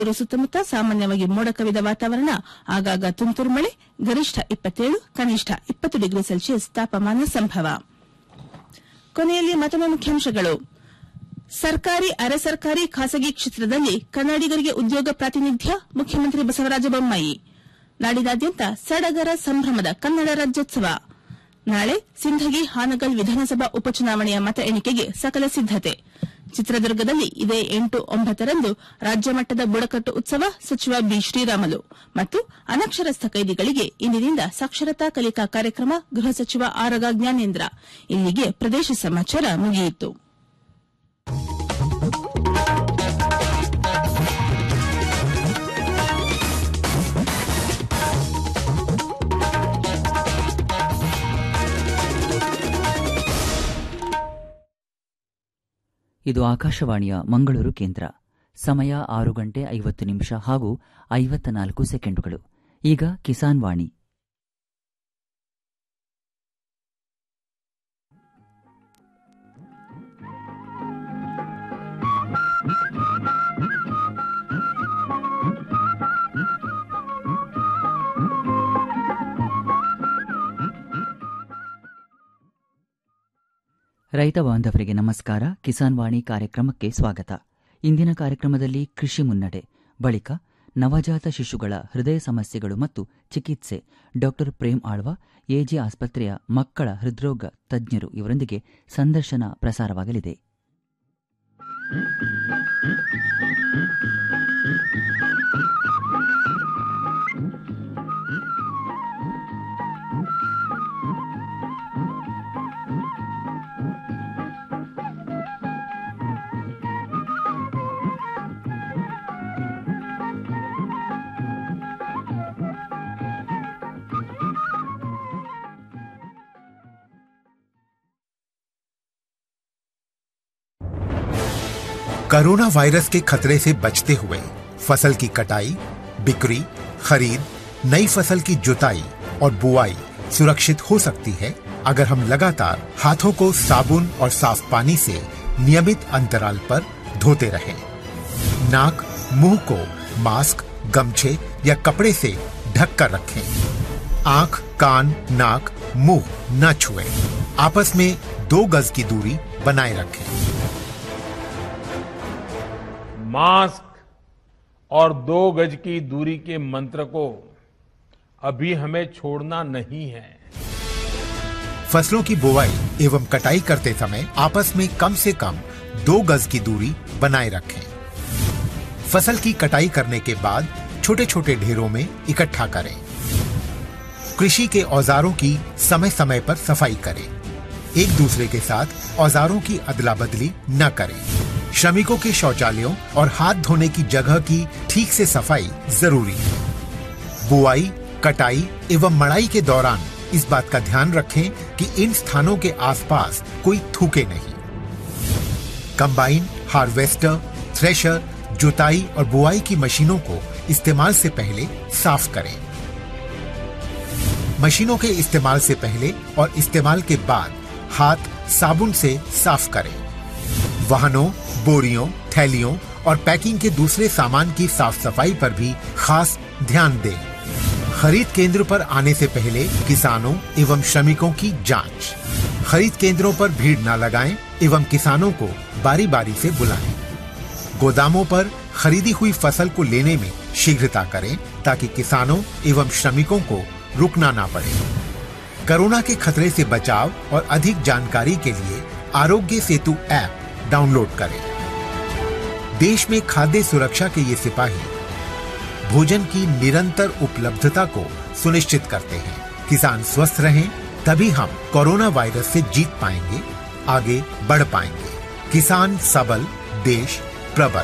ಬೆಂಗಳೂರು ಸುತ್ತಮುತ್ತ ಸಾಮಾನ್ಯವಾಗಿ ಮೋಡ ಕವಿದ ವಾತಾವರಣ ಆಗಾಗ ತುಂತುರು ಮಳೆ ಗರಿಷ್ಠ ಇಪ್ಪತ್ತೇಳು ಕನಿಷ್ಠ ಇಪ್ಪತ್ತು ಡಿಗ್ರಿ ಸೆಲ್ಸಿಯಸ್ ತಾಪಮಾನ ಸಂಭವ ಕೊನೆಯಲ್ಲಿ ಮತ್ತೊಮ್ಮೆ ಮುಖ್ಯಾಂಶಗಳು ಸರ್ಕಾರಿ ಅರೆ ಸರ್ಕಾರಿ ಖಾಸಗಿ ಕ್ಷೇತ್ರದಲ್ಲಿ ಕನ್ನಡಿಗರಿಗೆ ಉದ್ಯೋಗ ಪ್ರಾತಿನಿಧ್ಯ ಮುಖ್ಯಮಂತ್ರಿ ಬಸವರಾಜ ಬೊಮ್ಮಾಯಿ ನಾಡಿನಾದ್ಯಂತ ಸಡಗರ ಸಂಭ್ರಮದ ಕನ್ನಡ ರಾಜ್ಯೋತ್ಸವ ನಾಳೆ ಸಿಂಧಗಿ ಹಾನಗಲ್ ವಿಧಾನಸಭಾ ಉಪಚುನಾವಣೆಯ ಮತ ಎಣಿಕೆಗೆ ಸಕಲ ಸಿದ್ದತೆ ಚಿತ್ರದುರ್ಗದಲ್ಲಿ ಇದೇ ಎಂಟು ಒಂಬತ್ತರಂದು ರಾಜ್ಯಮಟ್ಟದ ಬುಡಕಟ್ಟು ಉತ್ಸವ ಸಚಿವ ಬಿ ಶ್ರೀರಾಮುಲು ಮತ್ತು ಅನಕ್ಷರಸ್ಥ ಕೈದಿಗಳಿಗೆ ಇಂದಿನಿಂದ ಸಾಕ್ಷರತಾ ಕಲಿಕಾ ಕಾರ್ಯಕ್ರಮ ಗೃಹ ಸಚಿವ ಆರಗ ಜ್ಞಾನೇಂದ್ರ ಇಲ್ಲಿಗೆ ಪ್ರದೇಶ ಸಮಾಚಾರ ಮುಗಿಯಿತು ಇದು ಆಕಾಶವಾಣಿಯ ಮಂಗಳೂರು ಕೇಂದ್ರ ಸಮಯ ಆರು ಗಂಟೆ ಐವತ್ತು ನಿಮಿಷ ಹಾಗೂ ಐವತ್ತ ನಾಲ್ಕು ಸೆಕೆಂಡುಗಳು ಈಗ ಕಿಸಾನ್ ವಾಣಿ ರೈತ ಬಾಂಧವರಿಗೆ ನಮಸ್ಕಾರ ಕಿಸಾನ್ ವಾಣಿ ಕಾರ್ಯಕ್ರಮಕ್ಕೆ ಸ್ವಾಗತ ಇಂದಿನ ಕಾರ್ಯಕ್ರಮದಲ್ಲಿ ಕೃಷಿ ಮುನ್ನಡೆ ಬಳಿಕ ನವಜಾತ ಶಿಶುಗಳ ಹೃದಯ ಸಮಸ್ಯೆಗಳು ಮತ್ತು ಚಿಕಿತ್ಸೆ ಡಾಕ್ಟರ್ ಪ್ರೇಮ್ ಆಳ್ವ ಎಜಿ ಆಸ್ಪತ್ರೆಯ ಮಕ್ಕಳ ಹೃದ್ರೋಗ ತಜ್ಞರು ಇವರೊಂದಿಗೆ ಸಂದರ್ಶನ ಪ್ರಸಾರವಾಗಲಿದೆ कोरोना वायरस के खतरे से बचते हुए फसल की कटाई बिक्री खरीद नई फसल की जुताई और बुआई सुरक्षित हो सकती है अगर हम लगातार हाथों को साबुन और साफ पानी से नियमित अंतराल पर धोते रहें। नाक मुंह को मास्क गमछे या कपड़े से ढक कर रखें आंख कान नाक मुंह न छुएं। आपस में दो गज की दूरी बनाए रखें मास्क और दो गज की दूरी के मंत्र को अभी हमें छोड़ना नहीं है फसलों की बुवाई एवं कटाई करते समय आपस में कम से कम दो गज की दूरी बनाए रखें फसल की कटाई करने के बाद छोटे छोटे ढेरों में इकट्ठा करें कृषि के औजारों की समय समय पर सफाई करें एक दूसरे के साथ औजारों की अदला बदली न करें श्रमिकों के शौचालयों और हाथ धोने की जगह की ठीक से सफाई जरूरी है बुआई कटाई एवं मड़ाई के दौरान इस बात का ध्यान रखें कि इन स्थानों के आसपास कोई थूके नहीं कंबाइन हार्वेस्टर थ्रेशर जुताई और बुआई की मशीनों को इस्तेमाल से पहले साफ करें मशीनों के इस्तेमाल से पहले और इस्तेमाल के बाद हाथ साबुन से साफ करें वाहनों बोरियों थैलियों और पैकिंग के दूसरे सामान की साफ सफाई पर भी खास ध्यान दें खरीद केंद्र पर आने से पहले किसानों एवं श्रमिकों की जांच खरीद केंद्रों पर भीड़ न लगाएं एवं किसानों को बारी बारी से बुलाएं गोदामों पर खरीदी हुई फसल को लेने में शीघ्रता करें ताकि किसानों एवं श्रमिकों को रुकना ना पड़े कोरोना के खतरे से बचाव और अधिक जानकारी के लिए आरोग्य सेतु ऐप डाउनलोड करें देश में खाद्य सुरक्षा के ये सिपाही भोजन की निरंतर उपलब्धता को सुनिश्चित करते हैं किसान स्वस्थ रहें तभी हम कोरोना वायरस से जीत पाएंगे आगे बढ़ पाएंगे किसान सबल देश प्रबल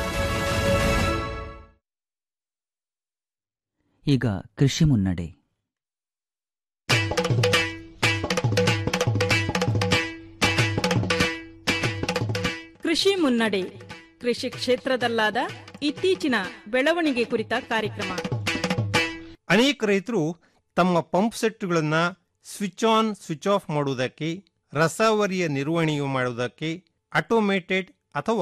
ಈಗ ಕೃಷಿ ಮುನ್ನಡೆ ಕೃಷಿ ಮುನ್ನಡೆ ಕೃಷಿ ಕ್ಷೇತ್ರದಲ್ಲಾದ ಇತ್ತೀಚಿನ ಬೆಳವಣಿಗೆ ಕುರಿತ ಕಾರ್ಯಕ್ರಮ ಅನೇಕ ರೈತರು ತಮ್ಮ ಪಂಪ್ ಸೆಟ್ಗಳನ್ನು ಸ್ವಿಚ್ ಆನ್ ಸ್ವಿಚ್ ಆಫ್ ಮಾಡುವುದಕ್ಕೆ ರಸಾವರಿಯ ನಿರ್ವಹಣೆಯು ಮಾಡುವುದಕ್ಕೆ ಆಟೋಮೇಟೆಡ್ ಅಥವಾ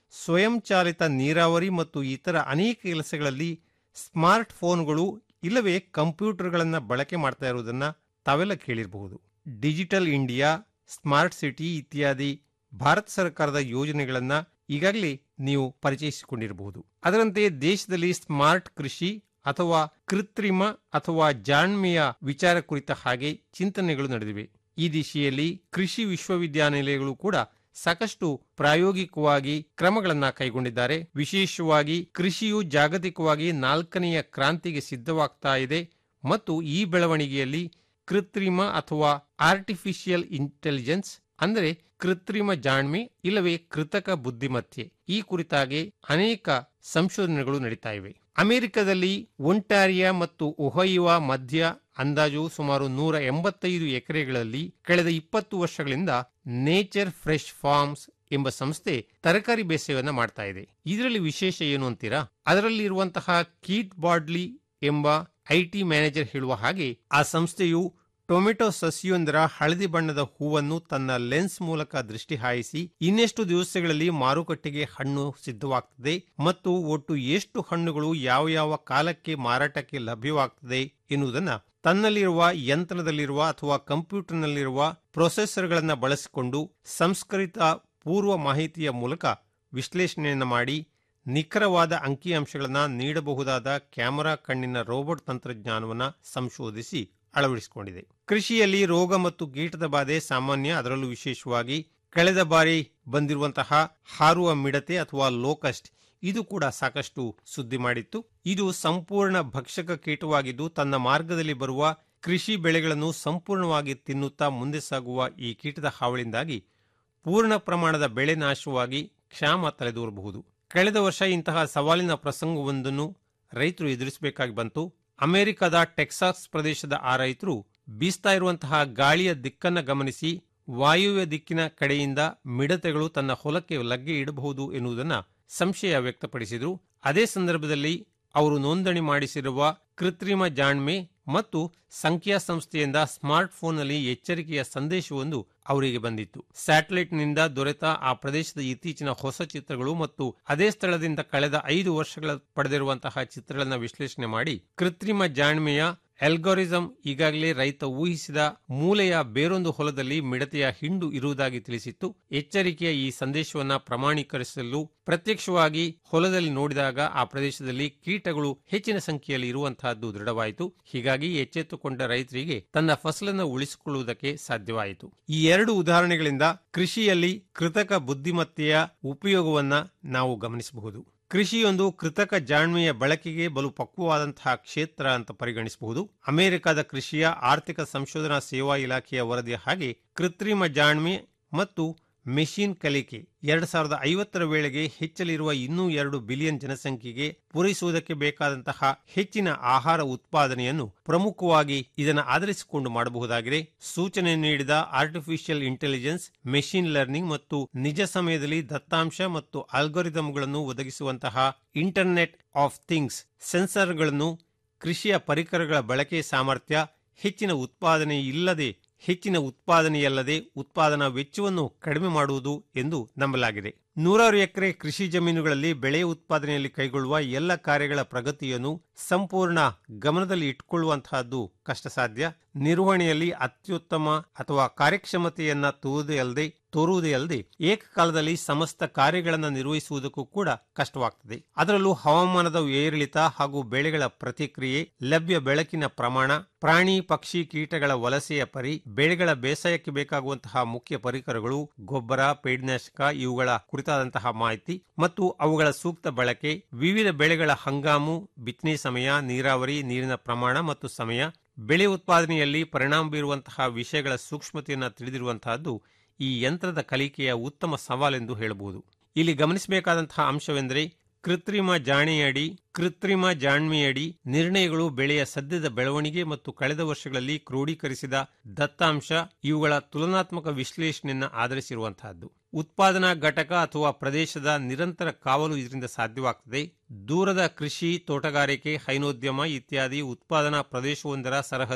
ಸ್ವಯಂಚಾಲಿತ ನೀರಾವರಿ ಮತ್ತು ಇತರ ಅನೇಕ ಕೆಲಸಗಳಲ್ಲಿ ಸ್ಮಾರ್ಟ್ ಫೋನ್ಗಳು ಇಲ್ಲವೇ ಕಂಪ್ಯೂಟರ್ಗಳನ್ನು ಬಳಕೆ ಮಾಡ್ತಾ ಇರುವುದನ್ನು ತಾವೆಲ್ಲ ಕೇಳಿರಬಹುದು ಡಿಜಿಟಲ್ ಇಂಡಿಯಾ ಸ್ಮಾರ್ಟ್ ಸಿಟಿ ಇತ್ಯಾದಿ ಭಾರತ ಸರ್ಕಾರದ ಯೋಜನೆಗಳನ್ನು ಈಗಾಗಲೇ ನೀವು ಪರಿಚಯಿಸಿಕೊಂಡಿರಬಹುದು ಅದರಂತೆ ದೇಶದಲ್ಲಿ ಸ್ಮಾರ್ಟ್ ಕೃಷಿ ಅಥವಾ ಕೃತ್ರಿಮ ಅಥವಾ ಜಾಣ್ಮೆಯ ವಿಚಾರ ಕುರಿತ ಹಾಗೆ ಚಿಂತನೆಗಳು ನಡೆದಿವೆ ಈ ದಿಶೆಯಲ್ಲಿ ಕೃಷಿ ವಿಶ್ವವಿದ್ಯಾನಿಲಯಗಳು ಕೂಡ ಸಾಕಷ್ಟು ಪ್ರಾಯೋಗಿಕವಾಗಿ ಕ್ರಮಗಳನ್ನ ಕೈಗೊಂಡಿದ್ದಾರೆ ವಿಶೇಷವಾಗಿ ಕೃಷಿಯು ಜಾಗತಿಕವಾಗಿ ನಾಲ್ಕನೆಯ ಕ್ರಾಂತಿಗೆ ಸಿದ್ಧವಾಗ್ತಾ ಇದೆ ಮತ್ತು ಈ ಬೆಳವಣಿಗೆಯಲ್ಲಿ ಕೃತ್ರಿಮ ಅಥವಾ ಆರ್ಟಿಫಿಷಿಯಲ್ ಇಂಟೆಲಿಜೆನ್ಸ್ ಅಂದರೆ ಕೃತ್ರಿಮ ಜಾಣ್ಮೆ ಇಲ್ಲವೇ ಕೃತಕ ಬುದ್ಧಿಮತ್ತೆ ಈ ಕುರಿತಾಗಿ ಅನೇಕ ಸಂಶೋಧನೆಗಳು ನಡೀತಾ ಇವೆ ಅಮೆರಿಕದಲ್ಲಿ ಒಂಟಾರಿಯಾ ಮತ್ತು ಒಹೈವಾ ಮಧ್ಯ ಅಂದಾಜು ಸುಮಾರು ನೂರ ಎಂಬತ್ತೈದು ಎಕರೆಗಳಲ್ಲಿ ಕಳೆದ ಇಪ್ಪತ್ತು ವರ್ಷಗಳಿಂದ ನೇಚರ್ ಫ್ರೆಶ್ ಫಾರ್ಮ್ಸ್ ಎಂಬ ಸಂಸ್ಥೆ ತರಕಾರಿ ಬೇಸಾಯವನ್ನ ಮಾಡ್ತಾ ಇದೆ ಇದರಲ್ಲಿ ವಿಶೇಷ ಏನು ಅಂತೀರಾ ಅದರಲ್ಲಿ ಇರುವಂತಹ ಕೀತ್ ಬಾಡ್ಲಿ ಎಂಬ ಐಟಿ ಮ್ಯಾನೇಜರ್ ಹೇಳುವ ಹಾಗೆ ಆ ಸಂಸ್ಥೆಯು ಟೊಮೆಟೊ ಸಸಿಯೊಂದರ ಹಳದಿ ಬಣ್ಣದ ಹೂವನ್ನು ತನ್ನ ಲೆನ್ಸ್ ಮೂಲಕ ದೃಷ್ಟಿ ಹಾಯಿಸಿ ಇನ್ನೆಷ್ಟು ದಿವಸಗಳಲ್ಲಿ ಮಾರುಕಟ್ಟೆಗೆ ಹಣ್ಣು ಸಿದ್ಧವಾಗ್ತದೆ ಮತ್ತು ಒಟ್ಟು ಎಷ್ಟು ಹಣ್ಣುಗಳು ಯಾವ ಯಾವ ಕಾಲಕ್ಕೆ ಮಾರಾಟಕ್ಕೆ ಲಭ್ಯವಾಗ್ತದೆ ಎನ್ನುವುದನ್ನ ತನ್ನಲ್ಲಿರುವ ಯಂತ್ರದಲ್ಲಿರುವ ಅಥವಾ ಕಂಪ್ಯೂಟರ್ನಲ್ಲಿರುವ ಪ್ರೊಸೆಸರ್ಗಳನ್ನು ಬಳಸಿಕೊಂಡು ಸಂಸ್ಕರಿತ ಪೂರ್ವ ಮಾಹಿತಿಯ ಮೂಲಕ ವಿಶ್ಲೇಷಣೆಯನ್ನು ಮಾಡಿ ನಿಖರವಾದ ಅಂಕಿಅಂಶಗಳನ್ನು ನೀಡಬಹುದಾದ ಕ್ಯಾಮೆರಾ ಕಣ್ಣಿನ ರೋಬೋಟ್ ತಂತ್ರಜ್ಞಾನವನ್ನು ಸಂಶೋಧಿಸಿ ಅಳವಡಿಸಿಕೊಂಡಿದೆ ಕೃಷಿಯಲ್ಲಿ ರೋಗ ಮತ್ತು ಕೀಟದ ಬಾಧೆ ಸಾಮಾನ್ಯ ಅದರಲ್ಲೂ ವಿಶೇಷವಾಗಿ ಕಳೆದ ಬಾರಿ ಬಂದಿರುವಂತಹ ಹಾರುವ ಮಿಡತೆ ಅಥವಾ ಲೋಕಸ್ಟ್ ಇದು ಕೂಡ ಸಾಕಷ್ಟು ಸುದ್ದಿ ಮಾಡಿತ್ತು ಇದು ಸಂಪೂರ್ಣ ಭಕ್ಷಕ ಕೀಟವಾಗಿದ್ದು ತನ್ನ ಮಾರ್ಗದಲ್ಲಿ ಬರುವ ಕೃಷಿ ಬೆಳೆಗಳನ್ನು ಸಂಪೂರ್ಣವಾಗಿ ತಿನ್ನುತ್ತಾ ಮುಂದೆ ಸಾಗುವ ಈ ಕೀಟದ ಹಾವಳಿಯಿಂದಾಗಿ ಪೂರ್ಣ ಪ್ರಮಾಣದ ಬೆಳೆ ನಾಶವಾಗಿ ಕ್ಷಾಮ ತಲೆದೂರಬಹುದು ಕಳೆದ ವರ್ಷ ಇಂತಹ ಸವಾಲಿನ ಪ್ರಸಂಗವೊಂದನ್ನು ರೈತರು ಎದುರಿಸಬೇಕಾಗಿ ಬಂತು ಅಮೆರಿಕದ ಟೆಕ್ಸಾಸ್ ಪ್ರದೇಶದ ಆ ರೈತರು ಬೀಸ್ತಾ ಇರುವಂತಹ ಗಾಳಿಯ ದಿಕ್ಕನ್ನು ಗಮನಿಸಿ ವಾಯುವ್ಯ ದಿಕ್ಕಿನ ಕಡೆಯಿಂದ ಮಿಡತೆಗಳು ತನ್ನ ಹೊಲಕ್ಕೆ ಲಗ್ಗೆ ಇಡಬಹುದು ಎನ್ನುವುದನ್ನ ಸಂಶಯ ವ್ಯಕ್ತಪಡಿಸಿದರು ಅದೇ ಸಂದರ್ಭದಲ್ಲಿ ಅವರು ನೋಂದಣಿ ಮಾಡಿಸಿರುವ ಕೃತ್ರಿಮ ಜಾಣ್ಮೆ ಮತ್ತು ಸಂಖ್ಯಾ ಸಂಸ್ಥೆಯಿಂದ ಸ್ಮಾರ್ಟ್ ಫೋನ್ನಲ್ಲಿ ಎಚ್ಚರಿಕೆಯ ಸಂದೇಶವೊಂದು ಅವರಿಗೆ ಬಂದಿತ್ತು ಸ್ಯಾಟಲೈಟ್ನಿಂದ ದೊರೆತ ಆ ಪ್ರದೇಶದ ಇತ್ತೀಚಿನ ಹೊಸ ಚಿತ್ರಗಳು ಮತ್ತು ಅದೇ ಸ್ಥಳದಿಂದ ಕಳೆದ ಐದು ವರ್ಷಗಳ ಪಡೆದಿರುವಂತಹ ಚಿತ್ರಗಳನ್ನು ವಿಶ್ಲೇಷಣೆ ಮಾಡಿ ಕೃತ್ರಿಮ ಜಾಣ್ಮೆಯ ಅಲ್ಗೋರಿಸಂ ಈಗಾಗಲೇ ರೈತ ಊಹಿಸಿದ ಮೂಲೆಯ ಬೇರೊಂದು ಹೊಲದಲ್ಲಿ ಮಿಡತೆಯ ಹಿಂಡು ಇರುವುದಾಗಿ ತಿಳಿಸಿತ್ತು ಎಚ್ಚರಿಕೆಯ ಈ ಸಂದೇಶವನ್ನ ಪ್ರಮಾಣೀಕರಿಸಲು ಪ್ರತ್ಯಕ್ಷವಾಗಿ ಹೊಲದಲ್ಲಿ ನೋಡಿದಾಗ ಆ ಪ್ರದೇಶದಲ್ಲಿ ಕೀಟಗಳು ಹೆಚ್ಚಿನ ಸಂಖ್ಯೆಯಲ್ಲಿ ಇರುವಂತಹದ್ದು ದೃಢವಾಯಿತು ಹೀಗಾಗಿ ಎಚ್ಚೆತ್ತುಕೊಂಡ ರೈತರಿಗೆ ತನ್ನ ಫಸಲನ್ನು ಉಳಿಸಿಕೊಳ್ಳುವುದಕ್ಕೆ ಸಾಧ್ಯವಾಯಿತು ಈ ಎರಡು ಉದಾಹರಣೆಗಳಿಂದ ಕೃಷಿಯಲ್ಲಿ ಕೃತಕ ಬುದ್ಧಿಮತ್ತೆಯ ಉಪಯೋಗವನ್ನ ನಾವು ಗಮನಿಸಬಹುದು ಕೃಷಿಯೊಂದು ಕೃತಕ ಜಾಣ್ಮೆಯ ಬಳಕೆಗೆ ಬಲು ಪಕ್ವವಾದಂತಹ ಕ್ಷೇತ್ರ ಅಂತ ಪರಿಗಣಿಸಬಹುದು ಅಮೆರಿಕದ ಕೃಷಿಯ ಆರ್ಥಿಕ ಸಂಶೋಧನಾ ಸೇವಾ ಇಲಾಖೆಯ ವರದಿಯ ಹಾಗೆ ಕೃತ್ರಿಮ ಜಾಣ್ಮೆ ಮತ್ತು ಮೆಷಿನ್ ಕಲಿಕೆ ಎರಡ್ ಸಾವಿರದ ಐವತ್ತರ ವೇಳೆಗೆ ಹೆಚ್ಚಲಿರುವ ಇನ್ನೂ ಎರಡು ಬಿಲಿಯನ್ ಜನಸಂಖ್ಯೆಗೆ ಪೂರೈಸುವುದಕ್ಕೆ ಬೇಕಾದಂತಹ ಹೆಚ್ಚಿನ ಆಹಾರ ಉತ್ಪಾದನೆಯನ್ನು ಪ್ರಮುಖವಾಗಿ ಇದನ್ನು ಆಧರಿಸಿಕೊಂಡು ಮಾಡಬಹುದಾಗಿದೆ ಸೂಚನೆ ನೀಡಿದ ಆರ್ಟಿಫಿಷಿಯಲ್ ಇಂಟೆಲಿಜೆನ್ಸ್ ಮೆಷಿನ್ ಲರ್ನಿಂಗ್ ಮತ್ತು ನಿಜ ಸಮಯದಲ್ಲಿ ದತ್ತಾಂಶ ಮತ್ತು ಆಲ್ಗೊರಿದಮ್ಗಳನ್ನು ಒದಗಿಸುವಂತಹ ಇಂಟರ್ನೆಟ್ ಆಫ್ ಥಿಂಗ್ಸ್ ಸೆನ್ಸರ್ಗಳನ್ನು ಕೃಷಿಯ ಪರಿಕರಗಳ ಬಳಕೆ ಸಾಮರ್ಥ್ಯ ಹೆಚ್ಚಿನ ಉತ್ಪಾದನೆ ಇಲ್ಲದೆ ಹೆಚ್ಚಿನ ಉತ್ಪಾದನೆಯಲ್ಲದೆ ಉತ್ಪಾದನಾ ವೆಚ್ಚವನ್ನು ಕಡಿಮೆ ಮಾಡುವುದು ಎಂದು ನಂಬಲಾಗಿದೆ ನೂರಾರು ಎಕರೆ ಕೃಷಿ ಜಮೀನುಗಳಲ್ಲಿ ಬೆಳೆ ಉತ್ಪಾದನೆಯಲ್ಲಿ ಕೈಗೊಳ್ಳುವ ಎಲ್ಲ ಕಾರ್ಯಗಳ ಪ್ರಗತಿಯನ್ನು ಸಂಪೂರ್ಣ ಗಮನದಲ್ಲಿ ಇಟ್ಟುಕೊಳ್ಳುವಂತಹದ್ದು ಕಷ್ಟ ಸಾಧ್ಯ ನಿರ್ವಹಣೆಯಲ್ಲಿ ಅತ್ಯುತ್ತಮ ಅಥವಾ ಕಾರ್ಯಕ್ಷಮತೆಯನ್ನ ತೋರುವುದೇ ಅಲ್ಲದೆ ತೋರುವುದೇ ಅಲ್ಲದೆ ಏಕಕಾಲದಲ್ಲಿ ಸಮಸ್ತ ಕಾರ್ಯಗಳನ್ನು ನಿರ್ವಹಿಸುವುದಕ್ಕೂ ಕೂಡ ಕಷ್ಟವಾಗ್ತದೆ ಅದರಲ್ಲೂ ಹವಾಮಾನದ ಏರಿಳಿತ ಹಾಗೂ ಬೆಳೆಗಳ ಪ್ರತಿಕ್ರಿಯೆ ಲಭ್ಯ ಬೆಳಕಿನ ಪ್ರಮಾಣ ಪ್ರಾಣಿ ಪಕ್ಷಿ ಕೀಟಗಳ ವಲಸೆಯ ಪರಿ ಬೆಳೆಗಳ ಬೇಸಾಯಕ್ಕೆ ಬೇಕಾಗುವಂತಹ ಮುಖ್ಯ ಪರಿಕರಗಳು ಗೊಬ್ಬರ ಪೇಡ್ನಾಶಕ ಇವುಗಳ ಕುರಿತಾದಂತಹ ಮಾಹಿತಿ ಮತ್ತು ಅವುಗಳ ಸೂಕ್ತ ಬಳಕೆ ವಿವಿಧ ಬೆಳೆಗಳ ಹಂಗಾಮು ಬಿತ್ತನೆ ಸಮಯ ನೀರಾವರಿ ನೀರಿನ ಪ್ರಮಾಣ ಮತ್ತು ಸಮಯ ಬೆಳೆ ಉತ್ಪಾದನೆಯಲ್ಲಿ ಪರಿಣಾಮ ಬೀರುವಂತಹ ವಿಷಯಗಳ ಸೂಕ್ಷ್ಮತೆಯನ್ನು ತಿಳಿದಿರುವಂತಹದ್ದು ಈ ಯಂತ್ರದ ಕಲಿಕೆಯ ಉತ್ತಮ ಸವಾಲೆಂದು ಹೇಳಬಹುದು ಇಲ್ಲಿ ಗಮನಿಸಬೇಕಾದಂತಹ ಅಂಶವೆಂದರೆ ಕೃತ್ರಿಮ ಜಾಣೆಯಡಿ ಕೃತ್ರಿಮ ಜಾಣ್ಮೆಯಡಿ ನಿರ್ಣಯಗಳು ಬೆಳೆಯ ಸದ್ಯದ ಬೆಳವಣಿಗೆ ಮತ್ತು ಕಳೆದ ವರ್ಷಗಳಲ್ಲಿ ಕ್ರೋಢೀಕರಿಸಿದ ದತ್ತಾಂಶ ಇವುಗಳ ತುಲನಾತ್ಮಕ ವಿಶ್ಲೇಷಣೆಯನ್ನು ಆಧರಿಸಿರುವಂತಹದ್ದು ಉತ್ಪಾದನಾ ಘಟಕ ಅಥವಾ ಪ್ರದೇಶದ ನಿರಂತರ ಕಾವಲು ಇದರಿಂದ ಸಾಧ್ಯವಾಗ್ತದೆ ದೂರದ ಕೃಷಿ ತೋಟಗಾರಿಕೆ ಹೈನೋದ್ಯಮ ಇತ್ಯಾದಿ ಉತ್ಪಾದನಾ ಪ್ರದೇಶವೊಂದರ ಸರಹದ್ದು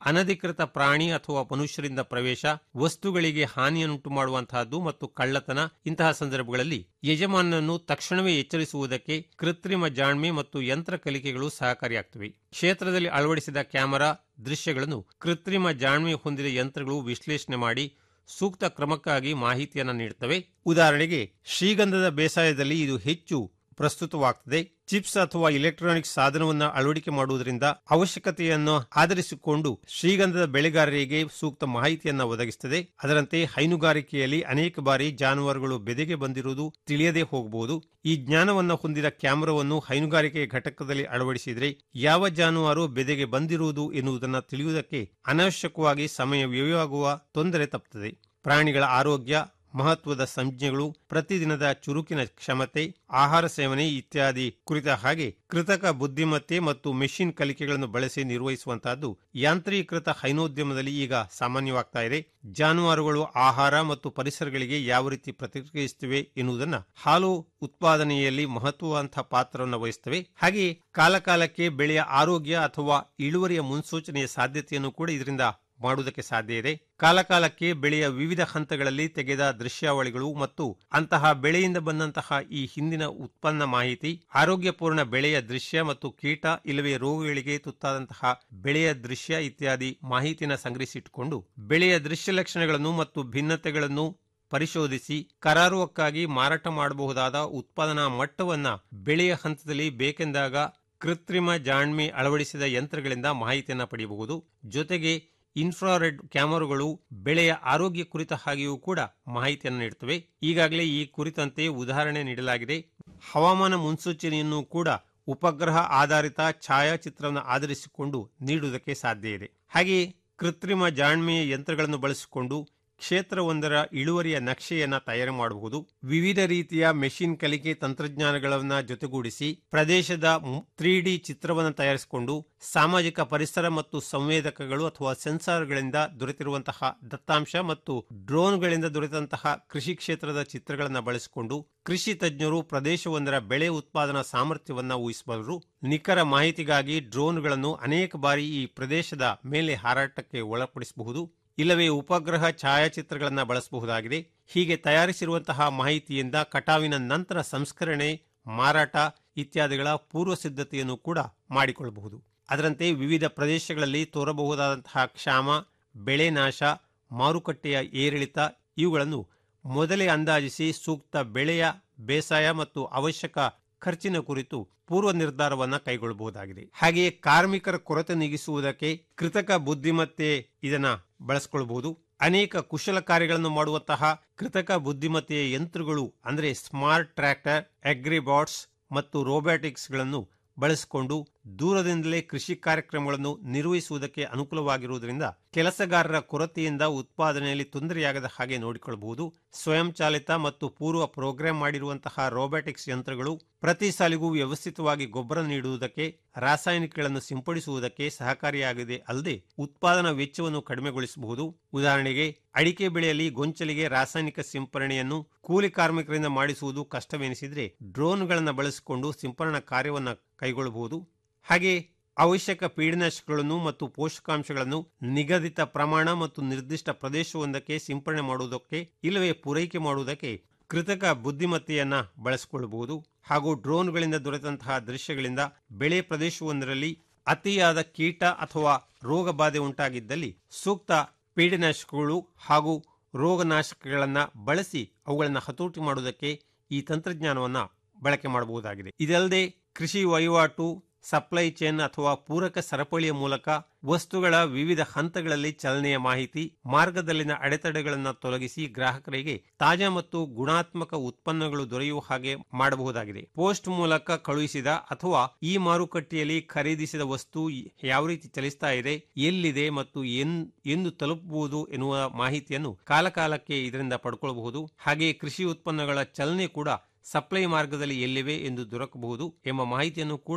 ಅನಧಿಕೃತ ಪ್ರಾಣಿ ಅಥವಾ ಮನುಷ್ಯರಿಂದ ಪ್ರವೇಶ ವಸ್ತುಗಳಿಗೆ ಹಾನಿಯನ್ನುಂಟು ಮಾಡುವಂತಹದ್ದು ಮತ್ತು ಕಳ್ಳತನ ಇಂತಹ ಸಂದರ್ಭಗಳಲ್ಲಿ ಯಜಮಾನನನ್ನು ತಕ್ಷಣವೇ ಎಚ್ಚರಿಸುವುದಕ್ಕೆ ಕೃತ್ರಿಮ ಜಾಣ್ಮೆ ಮತ್ತು ಯಂತ್ರ ಕಲಿಕೆಗಳು ಸಹಕಾರಿಯಾಗ್ತವೆ ಕ್ಷೇತ್ರದಲ್ಲಿ ಅಳವಡಿಸಿದ ಕ್ಯಾಮೆರಾ ದೃಶ್ಯಗಳನ್ನು ಕೃತ್ರಿಮ ಜಾಣ್ಮೆ ಹೊಂದಿದ ಯಂತ್ರಗಳು ವಿಶ್ಲೇಷಣೆ ಮಾಡಿ ಸೂಕ್ತ ಕ್ರಮಕ್ಕಾಗಿ ಮಾಹಿತಿಯನ್ನು ನೀಡುತ್ತವೆ ಉದಾಹರಣೆಗೆ ಶ್ರೀಗಂಧದ ಬೇಸಾಯದಲ್ಲಿ ಇದು ಹೆಚ್ಚು ಪ್ರಸ್ತುತವಾಗ್ತದೆ ಚಿಪ್ಸ್ ಅಥವಾ ಇಲೆಕ್ಟ್ರಾನಿಕ್ ಸಾಧನವನ್ನು ಅಳವಡಿಕೆ ಮಾಡುವುದರಿಂದ ಅವಶ್ಯಕತೆಯನ್ನು ಆಧರಿಸಿಕೊಂಡು ಶ್ರೀಗಂಧದ ಬೆಳೆಗಾರರಿಗೆ ಸೂಕ್ತ ಮಾಹಿತಿಯನ್ನು ಒದಗಿಸುತ್ತದೆ ಅದರಂತೆ ಹೈನುಗಾರಿಕೆಯಲ್ಲಿ ಅನೇಕ ಬಾರಿ ಜಾನುವಾರುಗಳು ಬೆದೆಗೆ ಬಂದಿರುವುದು ತಿಳಿಯದೇ ಹೋಗಬಹುದು ಈ ಜ್ಞಾನವನ್ನು ಹೊಂದಿದ ಕ್ಯಾಮೆರಾವನ್ನು ಹೈನುಗಾರಿಕೆ ಘಟಕದಲ್ಲಿ ಅಳವಡಿಸಿದರೆ ಯಾವ ಜಾನುವಾರು ಬೆದೆಗೆ ಬಂದಿರುವುದು ಎನ್ನುವುದನ್ನು ತಿಳಿಯುವುದಕ್ಕೆ ಅನಾವಶ್ಯಕವಾಗಿ ಸಮಯ ವ್ಯಯವಾಗುವ ತೊಂದರೆ ತಪ್ಪುತ್ತದೆ ಪ್ರಾಣಿಗಳ ಆರೋಗ್ಯ ಮಹತ್ವದ ಸಂಜ್ಞೆಗಳು ಪ್ರತಿದಿನದ ಚುರುಕಿನ ಕ್ಷಮತೆ ಆಹಾರ ಸೇವನೆ ಇತ್ಯಾದಿ ಕುರಿತ ಹಾಗೆ ಕೃತಕ ಬುದ್ಧಿಮತ್ತೆ ಮತ್ತು ಮೆಷಿನ್ ಕಲಿಕೆಗಳನ್ನು ಬಳಸಿ ನಿರ್ವಹಿಸುವಂತಹದ್ದು ಯಾಂತ್ರೀಕೃತ ಹೈನೋದ್ಯಮದಲ್ಲಿ ಈಗ ಸಾಮಾನ್ಯವಾಗ್ತಾ ಇದೆ ಜಾನುವಾರುಗಳು ಆಹಾರ ಮತ್ತು ಪರಿಸರಗಳಿಗೆ ಯಾವ ರೀತಿ ಪ್ರತಿಕ್ರಿಯಿಸುತ್ತಿವೆ ಎನ್ನುವುದನ್ನು ಹಾಲು ಉತ್ಪಾದನೆಯಲ್ಲಿ ಮಹತ್ವವಂತಹ ಪಾತ್ರವನ್ನು ವಹಿಸುತ್ತವೆ ಹಾಗೆ ಕಾಲಕಾಲಕ್ಕೆ ಬೆಳೆಯ ಆರೋಗ್ಯ ಅಥವಾ ಇಳುವರಿಯ ಮುನ್ಸೂಚನೆಯ ಸಾಧ್ಯತೆಯನ್ನು ಕೂಡ ಇದರಿಂದ ಮಾಡುವುದಕ್ಕೆ ಸಾಧ್ಯ ಇದೆ ಕಾಲಕಾಲಕ್ಕೆ ಬೆಳೆಯ ವಿವಿಧ ಹಂತಗಳಲ್ಲಿ ತೆಗೆದ ದೃಶ್ಯಾವಳಿಗಳು ಮತ್ತು ಅಂತಹ ಬೆಳೆಯಿಂದ ಬಂದಂತಹ ಈ ಹಿಂದಿನ ಉತ್ಪನ್ನ ಮಾಹಿತಿ ಆರೋಗ್ಯಪೂರ್ಣ ಬೆಳೆಯ ದೃಶ್ಯ ಮತ್ತು ಕೀಟ ಇಲ್ಲವೇ ರೋಗಗಳಿಗೆ ತುತ್ತಾದಂತಹ ಬೆಳೆಯ ದೃಶ್ಯ ಇತ್ಯಾದಿ ಮಾಹಿತಿಯನ್ನು ಸಂಗ್ರಹಿಸಿಟ್ಟುಕೊಂಡು ಬೆಳೆಯ ದೃಶ್ಯ ಲಕ್ಷಣಗಳನ್ನು ಮತ್ತು ಭಿನ್ನತೆಗಳನ್ನು ಪರಿಶೋಧಿಸಿ ಕರಾರುವಕ್ಕಾಗಿ ಮಾರಾಟ ಮಾಡಬಹುದಾದ ಉತ್ಪಾದನಾ ಮಟ್ಟವನ್ನ ಬೆಳೆಯ ಹಂತದಲ್ಲಿ ಬೇಕೆಂದಾಗ ಕೃತ್ರಿಮ ಜಾಣ್ಮೆ ಅಳವಡಿಸಿದ ಯಂತ್ರಗಳಿಂದ ಮಾಹಿತಿಯನ್ನು ಪಡೆಯಬಹುದು ಜೊತೆಗೆ ಇನ್ಫ್ರಾರೆಡ್ ಕ್ಯಾಮರಾಗಳು ಬೆಳೆಯ ಆರೋಗ್ಯ ಕುರಿತ ಹಾಗೆಯೂ ಕೂಡ ಮಾಹಿತಿಯನ್ನು ನೀಡುತ್ತವೆ ಈಗಾಗಲೇ ಈ ಕುರಿತಂತೆ ಉದಾಹರಣೆ ನೀಡಲಾಗಿದೆ ಹವಾಮಾನ ಮುನ್ಸೂಚನೆಯನ್ನು ಕೂಡ ಉಪಗ್ರಹ ಆಧಾರಿತ ಛಾಯಾಚಿತ್ರವನ್ನು ಆಧರಿಸಿಕೊಂಡು ನೀಡುವುದಕ್ಕೆ ಸಾಧ್ಯ ಇದೆ ಹಾಗೆಯೇ ಕೃತ್ರಿಮ ಜಾಣ್ಮೆಯ ಯಂತ್ರಗಳನ್ನು ಬಳಸಿಕೊಂಡು ಕ್ಷೇತ್ರವೊಂದರ ಇಳುವರಿಯ ನಕ್ಷೆಯನ್ನ ತಯಾರು ಮಾಡಬಹುದು ವಿವಿಧ ರೀತಿಯ ಮೆಷಿನ್ ಕಲಿಕೆ ತಂತ್ರಜ್ಞಾನಗಳನ್ನ ಜೊತೆಗೂಡಿಸಿ ಪ್ರದೇಶದ ತ್ರೀ ಡಿ ಚಿತ್ರವನ್ನು ತಯಾರಿಸಿಕೊಂಡು ಸಾಮಾಜಿಕ ಪರಿಸರ ಮತ್ತು ಸಂವೇದಕಗಳು ಅಥವಾ ಸೆನ್ಸಾರ್ಗಳಿಂದ ದೊರೆತಿರುವಂತಹ ದತ್ತಾಂಶ ಮತ್ತು ಡ್ರೋನ್ಗಳಿಂದ ದೊರೆತಂತಹ ಕೃಷಿ ಕ್ಷೇತ್ರದ ಚಿತ್ರಗಳನ್ನು ಬಳಸಿಕೊಂಡು ಕೃಷಿ ತಜ್ಞರು ಪ್ರದೇಶವೊಂದರ ಬೆಳೆ ಉತ್ಪಾದನಾ ಸಾಮರ್ಥ್ಯವನ್ನ ಊಹಿಸಬಲ್ಲರು ನಿಖರ ಮಾಹಿತಿಗಾಗಿ ಡ್ರೋನ್ಗಳನ್ನು ಅನೇಕ ಬಾರಿ ಈ ಪ್ರದೇಶದ ಮೇಲೆ ಹಾರಾಟಕ್ಕೆ ಒಳಪಡಿಸಬಹುದು ಇಲ್ಲವೇ ಉಪಗ್ರಹ ಛಾಯಾಚಿತ್ರಗಳನ್ನು ಬಳಸಬಹುದಾಗಿದೆ ಹೀಗೆ ತಯಾರಿಸಿರುವಂತಹ ಮಾಹಿತಿಯಿಂದ ಕಟಾವಿನ ನಂತರ ಸಂಸ್ಕರಣೆ ಮಾರಾಟ ಇತ್ಯಾದಿಗಳ ಪೂರ್ವ ಸಿದ್ಧತೆಯನ್ನು ಕೂಡ ಮಾಡಿಕೊಳ್ಳಬಹುದು ಅದರಂತೆ ವಿವಿಧ ಪ್ರದೇಶಗಳಲ್ಲಿ ತೋರಬಹುದಾದಂತಹ ಕ್ಷಾಮ ಬೆಳೆ ನಾಶ ಮಾರುಕಟ್ಟೆಯ ಏರಿಳಿತ ಇವುಗಳನ್ನು ಮೊದಲೇ ಅಂದಾಜಿಸಿ ಸೂಕ್ತ ಬೆಳೆಯ ಬೇಸಾಯ ಮತ್ತು ಅವಶ್ಯಕ ಖರ್ಚಿನ ಕುರಿತು ಪೂರ್ವ ನಿರ್ಧಾರವನ್ನ ಕೈಗೊಳ್ಳಬಹುದಾಗಿದೆ ಹಾಗೆಯೇ ಕಾರ್ಮಿಕರ ಕೊರತೆ ನೀಗಿಸುವುದಕ್ಕೆ ಕೃತಕ ಬುದ್ಧಿಮತ್ತೆ ಇದನ್ನ ಬಳಸಿಕೊಳ್ಳಬಹುದು ಅನೇಕ ಕುಶಲ ಕಾರ್ಯಗಳನ್ನು ಮಾಡುವಂತಹ ಕೃತಕ ಬುದ್ಧಿಮತ್ತೆಯ ಯಂತ್ರಗಳು ಅಂದರೆ ಸ್ಮಾರ್ಟ್ ಟ್ರ್ಯಾಕ್ಟರ್ ಅಗ್ರಿಬಾಟ್ಸ್ ಮತ್ತು ರೋಬ್ಯಾಟಿಕ್ಸ್ ಗಳನ್ನು ಬಳಸಿಕೊಂಡು ದೂರದಿಂದಲೇ ಕೃಷಿ ಕಾರ್ಯಕ್ರಮಗಳನ್ನು ನಿರ್ವಹಿಸುವುದಕ್ಕೆ ಅನುಕೂಲವಾಗಿರುವುದರಿಂದ ಕೆಲಸಗಾರರ ಕೊರತೆಯಿಂದ ಉತ್ಪಾದನೆಯಲ್ಲಿ ತೊಂದರೆಯಾಗದ ಹಾಗೆ ನೋಡಿಕೊಳ್ಳಬಹುದು ಸ್ವಯಂಚಾಲಿತ ಮತ್ತು ಪೂರ್ವ ಪ್ರೋಗ್ರಾಂ ಮಾಡಿರುವಂತಹ ರೋಬ್ಯಾಟಿಕ್ಸ್ ಯಂತ್ರಗಳು ಪ್ರತಿ ಸಾಲಿಗೂ ವ್ಯವಸ್ಥಿತವಾಗಿ ಗೊಬ್ಬರ ನೀಡುವುದಕ್ಕೆ ರಾಸಾಯನಿಕಗಳನ್ನು ಸಿಂಪಡಿಸುವುದಕ್ಕೆ ಸಹಕಾರಿಯಾಗಿದೆ ಅಲ್ಲದೆ ಉತ್ಪಾದನಾ ವೆಚ್ಚವನ್ನು ಕಡಿಮೆಗೊಳಿಸಬಹುದು ಉದಾಹರಣೆಗೆ ಅಡಿಕೆ ಬೆಳೆಯಲ್ಲಿ ಗೊಂಚಲಿಗೆ ರಾಸಾಯನಿಕ ಸಿಂಪರಣೆಯನ್ನು ಕೂಲಿ ಕಾರ್ಮಿಕರಿಂದ ಮಾಡಿಸುವುದು ಕಷ್ಟವೆನಿಸಿದ್ರೆ ಡ್ರೋನ್ಗಳನ್ನು ಬಳಸಿಕೊಂಡು ಸಿಂಪರಣಾ ಕಾರ್ಯವನ್ನು ಕೈಗೊಳ್ಳಬಹುದು ಹಾಗೆ ಅವಶ್ಯಕ ಪೀಡನಾಶಕಗಳನ್ನು ಮತ್ತು ಪೋಷಕಾಂಶಗಳನ್ನು ನಿಗದಿತ ಪ್ರಮಾಣ ಮತ್ತು ನಿರ್ದಿಷ್ಟ ಪ್ರದೇಶವೊಂದಕ್ಕೆ ಸಿಂಪರಣೆ ಮಾಡುವುದಕ್ಕೆ ಇಲ್ಲವೇ ಪೂರೈಕೆ ಮಾಡುವುದಕ್ಕೆ ಕೃತಕ ಬುದ್ಧಿಮತ್ತೆಯನ್ನ ಬಳಸಿಕೊಳ್ಳಬಹುದು ಹಾಗೂ ಡ್ರೋನ್ಗಳಿಂದ ದೊರೆತಂತಹ ದೃಶ್ಯಗಳಿಂದ ಬೆಳೆ ಪ್ರದೇಶವೊಂದರಲ್ಲಿ ಅತಿಯಾದ ಕೀಟ ಅಥವಾ ರೋಗ ಬಾಧೆ ಉಂಟಾಗಿದ್ದಲ್ಲಿ ಸೂಕ್ತ ಪೀಡನಾಶಕಗಳು ಹಾಗೂ ರೋಗನಾಶಕಗಳನ್ನು ಬಳಸಿ ಅವುಗಳನ್ನು ಹತೋಟಿ ಮಾಡುವುದಕ್ಕೆ ಈ ತಂತ್ರಜ್ಞಾನವನ್ನ ಬಳಕೆ ಮಾಡಬಹುದಾಗಿದೆ ಇದಲ್ಲದೆ ಕೃಷಿ ವಹಿವಾಟು ಸಪ್ಲೈ ಚೈನ್ ಅಥವಾ ಪೂರಕ ಸರಪಳಿಯ ಮೂಲಕ ವಸ್ತುಗಳ ವಿವಿಧ ಹಂತಗಳಲ್ಲಿ ಚಲನೆಯ ಮಾಹಿತಿ ಮಾರ್ಗದಲ್ಲಿನ ಅಡೆತಡೆಗಳನ್ನು ತೊಲಗಿಸಿ ಗ್ರಾಹಕರಿಗೆ ತಾಜಾ ಮತ್ತು ಗುಣಾತ್ಮಕ ಉತ್ಪನ್ನಗಳು ದೊರೆಯುವ ಹಾಗೆ ಮಾಡಬಹುದಾಗಿದೆ ಪೋಸ್ಟ್ ಮೂಲಕ ಕಳುಹಿಸಿದ ಅಥವಾ ಈ ಮಾರುಕಟ್ಟೆಯಲ್ಲಿ ಖರೀದಿಸಿದ ವಸ್ತು ಯಾವ ರೀತಿ ಚಲಿಸ್ತಾ ಇದೆ ಎಲ್ಲಿದೆ ಮತ್ತು ಎಂದು ತಲುಪಬಹುದು ಎನ್ನುವ ಮಾಹಿತಿಯನ್ನು ಕಾಲಕಾಲಕ್ಕೆ ಇದರಿಂದ ಪಡ್ಕೊಳ್ಳಬಹುದು ಹಾಗೆಯೇ ಕೃಷಿ ಉತ್ಪನ್ನಗಳ ಚಲನೆ ಕೂಡ ಸಪ್ಲೈ ಮಾರ್ಗದಲ್ಲಿ ಎಲ್ಲಿವೆ ಎಂದು ದೊರಕಬಹುದು ಎಂಬ ಮಾಹಿತಿಯನ್ನು ಕೂಡ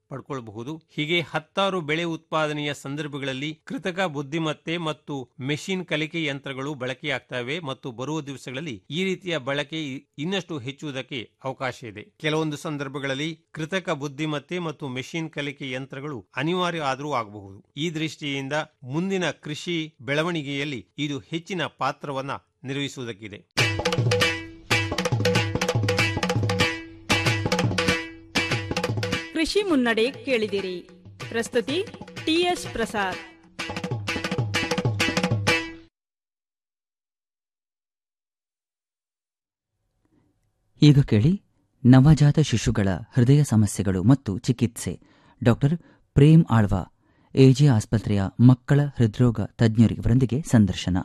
ಪಡ್ಕೊಳ್ಬಹುದು ಹೀಗೆ ಹತ್ತಾರು ಬೆಳೆ ಉತ್ಪಾದನೆಯ ಸಂದರ್ಭಗಳಲ್ಲಿ ಕೃತಕ ಬುದ್ಧಿಮತ್ತೆ ಮತ್ತು ಮೆಷಿನ್ ಕಲಿಕೆ ಯಂತ್ರಗಳು ಬಳಕೆಯಾಗ್ತವೆ ಮತ್ತು ಬರುವ ದಿವಸಗಳಲ್ಲಿ ಈ ರೀತಿಯ ಬಳಕೆ ಇನ್ನಷ್ಟು ಹೆಚ್ಚುವುದಕ್ಕೆ ಅವಕಾಶ ಇದೆ ಕೆಲವೊಂದು ಸಂದರ್ಭಗಳಲ್ಲಿ ಕೃತಕ ಬುದ್ಧಿಮತ್ತೆ ಮತ್ತು ಮೆಷಿನ್ ಕಲಿಕೆ ಯಂತ್ರಗಳು ಅನಿವಾರ್ಯ ಆದರೂ ಆಗಬಹುದು ಈ ದೃಷ್ಟಿಯಿಂದ ಮುಂದಿನ ಕೃಷಿ ಬೆಳವಣಿಗೆಯಲ್ಲಿ ಇದು ಹೆಚ್ಚಿನ ಪಾತ್ರವನ್ನ ನಿರ್ವಹಿಸುವುದಕ್ಕಿದೆ ಕೃಷಿ ಮುನ್ನಡೆ ಕೇಳಿದಿರಿ ಪ್ರಸ್ತುತಿ ಟಿಎಸ್ ಪ್ರಸಾದ್ ಈಗ ಕೇಳಿ ನವಜಾತ ಶಿಶುಗಳ ಹೃದಯ ಸಮಸ್ಯೆಗಳು ಮತ್ತು ಚಿಕಿತ್ಸೆ ಡಾಕ್ಟರ್ ಪ್ರೇಮ್ ಆಳ್ವಾ ಎಜೆ ಆಸ್ಪತ್ರೆಯ ಮಕ್ಕಳ ಹೃದ್ರೋಗ ತಜ್ಞರಿವರೊಂದಿಗೆ ಸಂದರ್ಶನ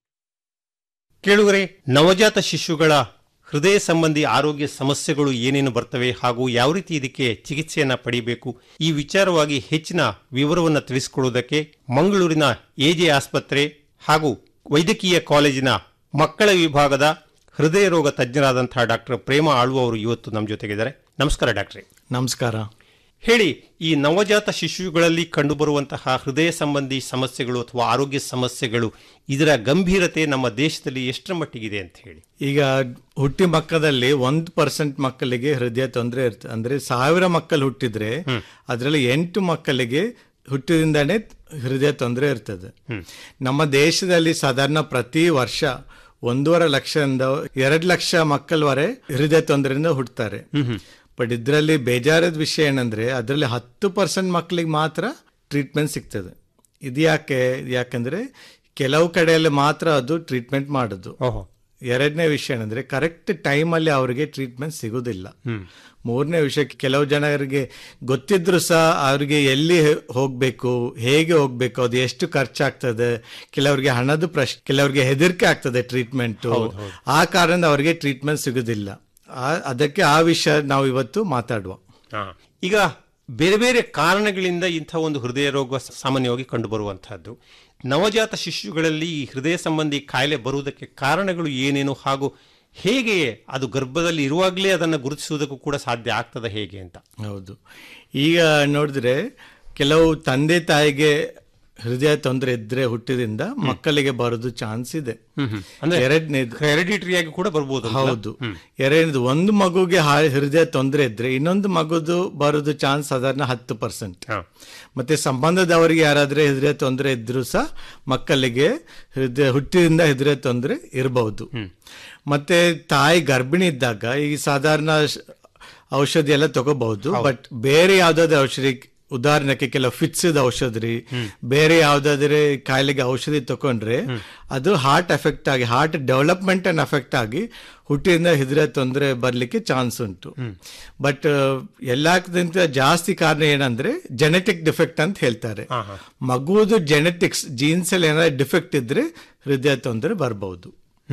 ಕೇಳುಗರೆ ನವಜಾತ ಶಿಶುಗಳ ಹೃದಯ ಸಂಬಂಧಿ ಆರೋಗ್ಯ ಸಮಸ್ಯೆಗಳು ಏನೇನು ಬರ್ತವೆ ಹಾಗೂ ಯಾವ ರೀತಿ ಇದಕ್ಕೆ ಚಿಕಿತ್ಸೆಯನ್ನ ಪಡೆಯಬೇಕು ಈ ವಿಚಾರವಾಗಿ ಹೆಚ್ಚಿನ ವಿವರವನ್ನು ತಿಳಿಸಿಕೊಡುವುದಕ್ಕೆ ಮಂಗಳೂರಿನ ಎಜೆ ಆಸ್ಪತ್ರೆ ಹಾಗೂ ವೈದ್ಯಕೀಯ ಕಾಲೇಜಿನ ಮಕ್ಕಳ ವಿಭಾಗದ ಹೃದಯ ರೋಗ ತಜ್ಞರಾದಂತಹ ಡಾಕ್ಟರ್ ಪ್ರೇಮ ಆಳ್ವ ಅವರು ಇವತ್ತು ನಮ್ಮ ಜೊತೆಗಿದ್ದಾರೆ ನಮಸ್ಕಾರ ಡಾಕ್ಟ್ರೆ ನಮಸ್ಕಾರ ಹೇಳಿ ಈ ನವಜಾತ ಶಿಶುಗಳಲ್ಲಿ ಕಂಡುಬರುವಂತಹ ಹೃದಯ ಸಂಬಂಧಿ ಸಮಸ್ಯೆಗಳು ಅಥವಾ ಆರೋಗ್ಯ ಸಮಸ್ಯೆಗಳು ಇದರ ಗಂಭೀರತೆ ನಮ್ಮ ದೇಶದಲ್ಲಿ ಎಷ್ಟರ ಮಟ್ಟಿಗಿದೆ ಅಂತ ಹೇಳಿ ಈಗ ಹುಟ್ಟಿ ಮಕ್ಕದಲ್ಲಿ ಒಂದು ಪರ್ಸೆಂಟ್ ಮಕ್ಕಳಿಗೆ ಹೃದಯ ತೊಂದರೆ ಇರ್ತದೆ ಅಂದ್ರೆ ಸಾವಿರ ಮಕ್ಕಳು ಹುಟ್ಟಿದ್ರೆ ಅದರಲ್ಲಿ ಎಂಟು ಮಕ್ಕಳಿಗೆ ಹುಟ್ಟಿದಿಂದಾನೇ ಹೃದಯ ತೊಂದರೆ ಇರ್ತದೆ ನಮ್ಮ ದೇಶದಲ್ಲಿ ಸಾಧಾರಣ ಪ್ರತಿ ವರ್ಷ ಒಂದೂವರೆ ಲಕ್ಷದಿಂದ ಎರಡು ಲಕ್ಷ ಮಕ್ಕಳವರೆ ಹೃದಯ ತೊಂದರೆಯಿಂದ ಹುಟ್ಟುತ್ತಾರೆ ಬಟ್ ಇದರಲ್ಲಿ ಬೇಜಾರದ ವಿಷಯ ಏನಂದ್ರೆ ಅದರಲ್ಲಿ ಹತ್ತು ಪರ್ಸೆಂಟ್ ಮಕ್ಕಳಿಗೆ ಮಾತ್ರ ಟ್ರೀಟ್ಮೆಂಟ್ ಸಿಗ್ತದೆ ಇದು ಯಾಕೆ ಯಾಕಂದ್ರೆ ಕೆಲವು ಕಡೆಯಲ್ಲಿ ಮಾತ್ರ ಅದು ಟ್ರೀಟ್ಮೆಂಟ್ ಮಾಡೋದು ಓಹೋ ಎರಡನೇ ವಿಷಯ ಏನಂದ್ರೆ ಕರೆಕ್ಟ್ ಟೈಮಲ್ಲಿ ಅವರಿಗೆ ಟ್ರೀಟ್ಮೆಂಟ್ ಸಿಗುದಿಲ್ಲ ಮೂರನೇ ವಿಷಯ ಕೆಲವು ಜನರಿಗೆ ಗೊತ್ತಿದ್ರು ಸಹ ಅವ್ರಿಗೆ ಎಲ್ಲಿ ಹೋಗ್ಬೇಕು ಹೇಗೆ ಹೋಗ್ಬೇಕು ಅದು ಎಷ್ಟು ಖರ್ಚಾಗ್ತದೆ ಕೆಲವರಿಗೆ ಹಣದ ಪ್ರಶ್ನೆ ಕೆಲವರಿಗೆ ಹೆದರಿಕೆ ಆಗ್ತದೆ ಟ್ರೀಟ್ಮೆಂಟ್ ಆ ಕಾರಣದಿಂದ ಅವರಿಗೆ ಟ್ರೀಟ್ಮೆಂಟ್ ಸಿಗುದಿಲ್ಲ ಆ- ಅದಕ್ಕೆ ಆ ವಿಷಯ ನಾವು ಇವತ್ತು ಮಾತಾಡುವ ಹಾ. ಈಗ ಬೇರೆ ಬೇರೆ ಕಾರಣಗಳಿಂದ ಇಂಥ ಒಂದು ಹೃದಯ ರೋಗ ಸಾಮಾನ್ಯವಾಗಿ ಕಂಡುಬರುವಂತಹದ್ದು ನವಜಾತ ಶಿಶುಗಳಲ್ಲಿ ಈ ಹೃದಯ ಸಂಬಂಧಿ ಕಾಯಿಲೆ ಬರುವುದಕ್ಕೆ ಕಾರಣಗಳು ಏನೇನು ಹಾಗೂ ಹೇಗೆ ಅದು ಗರ್ಭದಲ್ಲಿ ಇರುವಾಗಲೇ ಅದನ್ನು ಗುರುತಿಸುವುದಕ್ಕೂ ಕೂಡ ಸಾಧ್ಯ ಆಗ್ತದ ಹೇಗೆ ಅಂತ ಹೌದು ಈಗ ನೋಡಿದ್ರೆ ಕೆಲವು ತಂದೆ ತಾಯಿಗೆ ಹೃದಯ ತೊಂದರೆ ಇದ್ರೆ ಹುಟ್ಟಿದಿಂದ ಮಕ್ಕಳಿಗೆ ಬರೋದು ಚಾನ್ಸ್ ಇದೆ ಅಂದ್ರೆ ಎರಡನೇದು ಹೆರಿಡಿಟರಿ ಆಗಿ ಕೂಡ ಬರ್ಬೋದು ಅಂತ? ಹೌದು ಎರಡನೇದು ಒಂದು ಮಗುಗೆ ಹಾ- ಹೃದಯ ತೊಂದರೆ ಇದ್ರೆ ಇನ್ನೊಂದು ಮಗುದು ಬರೋದು ಚಾನ್ಸ್ ಸಾಧಾರಣ ಹತ್ತು ಪರ್ಸೆಂಟ್ ಹಾ. ಮತ್ತೆ ಸಂಬಂಧದವರಿಗೆ ಯಾರಾದ್ರೆ ಹೃದಯ ತೊಂದರೆ ಇದ್ರೂ ಸಹ ಮಕ್ಕಳಿಗೆ ಹೃದಯ ಹುಟ್ಟಿದಿಂದ ಹೃದಯ ತೊಂದರೆ ಇರಬಹುದು ಮತ್ತೆ ತಾಯಿ ಗರ್ಭಿಣಿ ಇದ್ದಾಗ ಈ ಸಾಧಾರಣ ಶ- ಔಷಧಿ ಎಲ್ಲ ತಗೋಬಹುದು ಬಟ್ ಬೇರೆ ಯಾವ್ದಾದ್ರು ಔಷಧಿ ಉದಾಹರಣೆಗೆ ಕೆಲವು ಫಿಟ್ಸಿದ ಔಷಧಿ ಬೇರೆ ಯಾವ್ದಾದ್ರೆ ಕಾಯಿಲೆಗೆ ಔಷಧಿ ತಕೊಂಡ್ರೆ ಅದು ಹಾರ್ಟ್ ಎಫೆಕ್ಟ್ ಆಗಿ ಹಾರ್ಟ್ ಡೆವಲಪ್ಮೆಂಟ್ ಅನ್ನು ಎಫೆಕ್ಟ್ ಆಗಿ ಹುಟ್ಟಿಯಿಂದ ಹೃದಯ ತೊಂದರೆ ಬರ್ಲಿಕ್ಕೆ ಚಾನ್ಸ್ ಉಂಟು ಬಟ್ ಎಲ್ಲಕ್ಕಿಂತ ಜಾಸ್ತಿ ಕಾರಣ ಏನಂದ್ರೆ ಜೆನೆಟಿಕ್ ಡಿಫೆಕ್ಟ್ ಅಂತ ಹೇಳ್ತಾರೆ ಮಗುವುದು ಜೆನೆಟಿಕ್ಸ್ ಜೀನ್ಸ್ ಅಲ್ಲಿ ಏನಾದ್ರು ಡಿಫೆಕ್ಟ್ ಇದ್ರೆ ಹೃದಯ ತೊಂದರೆ ಬರಬಹುದು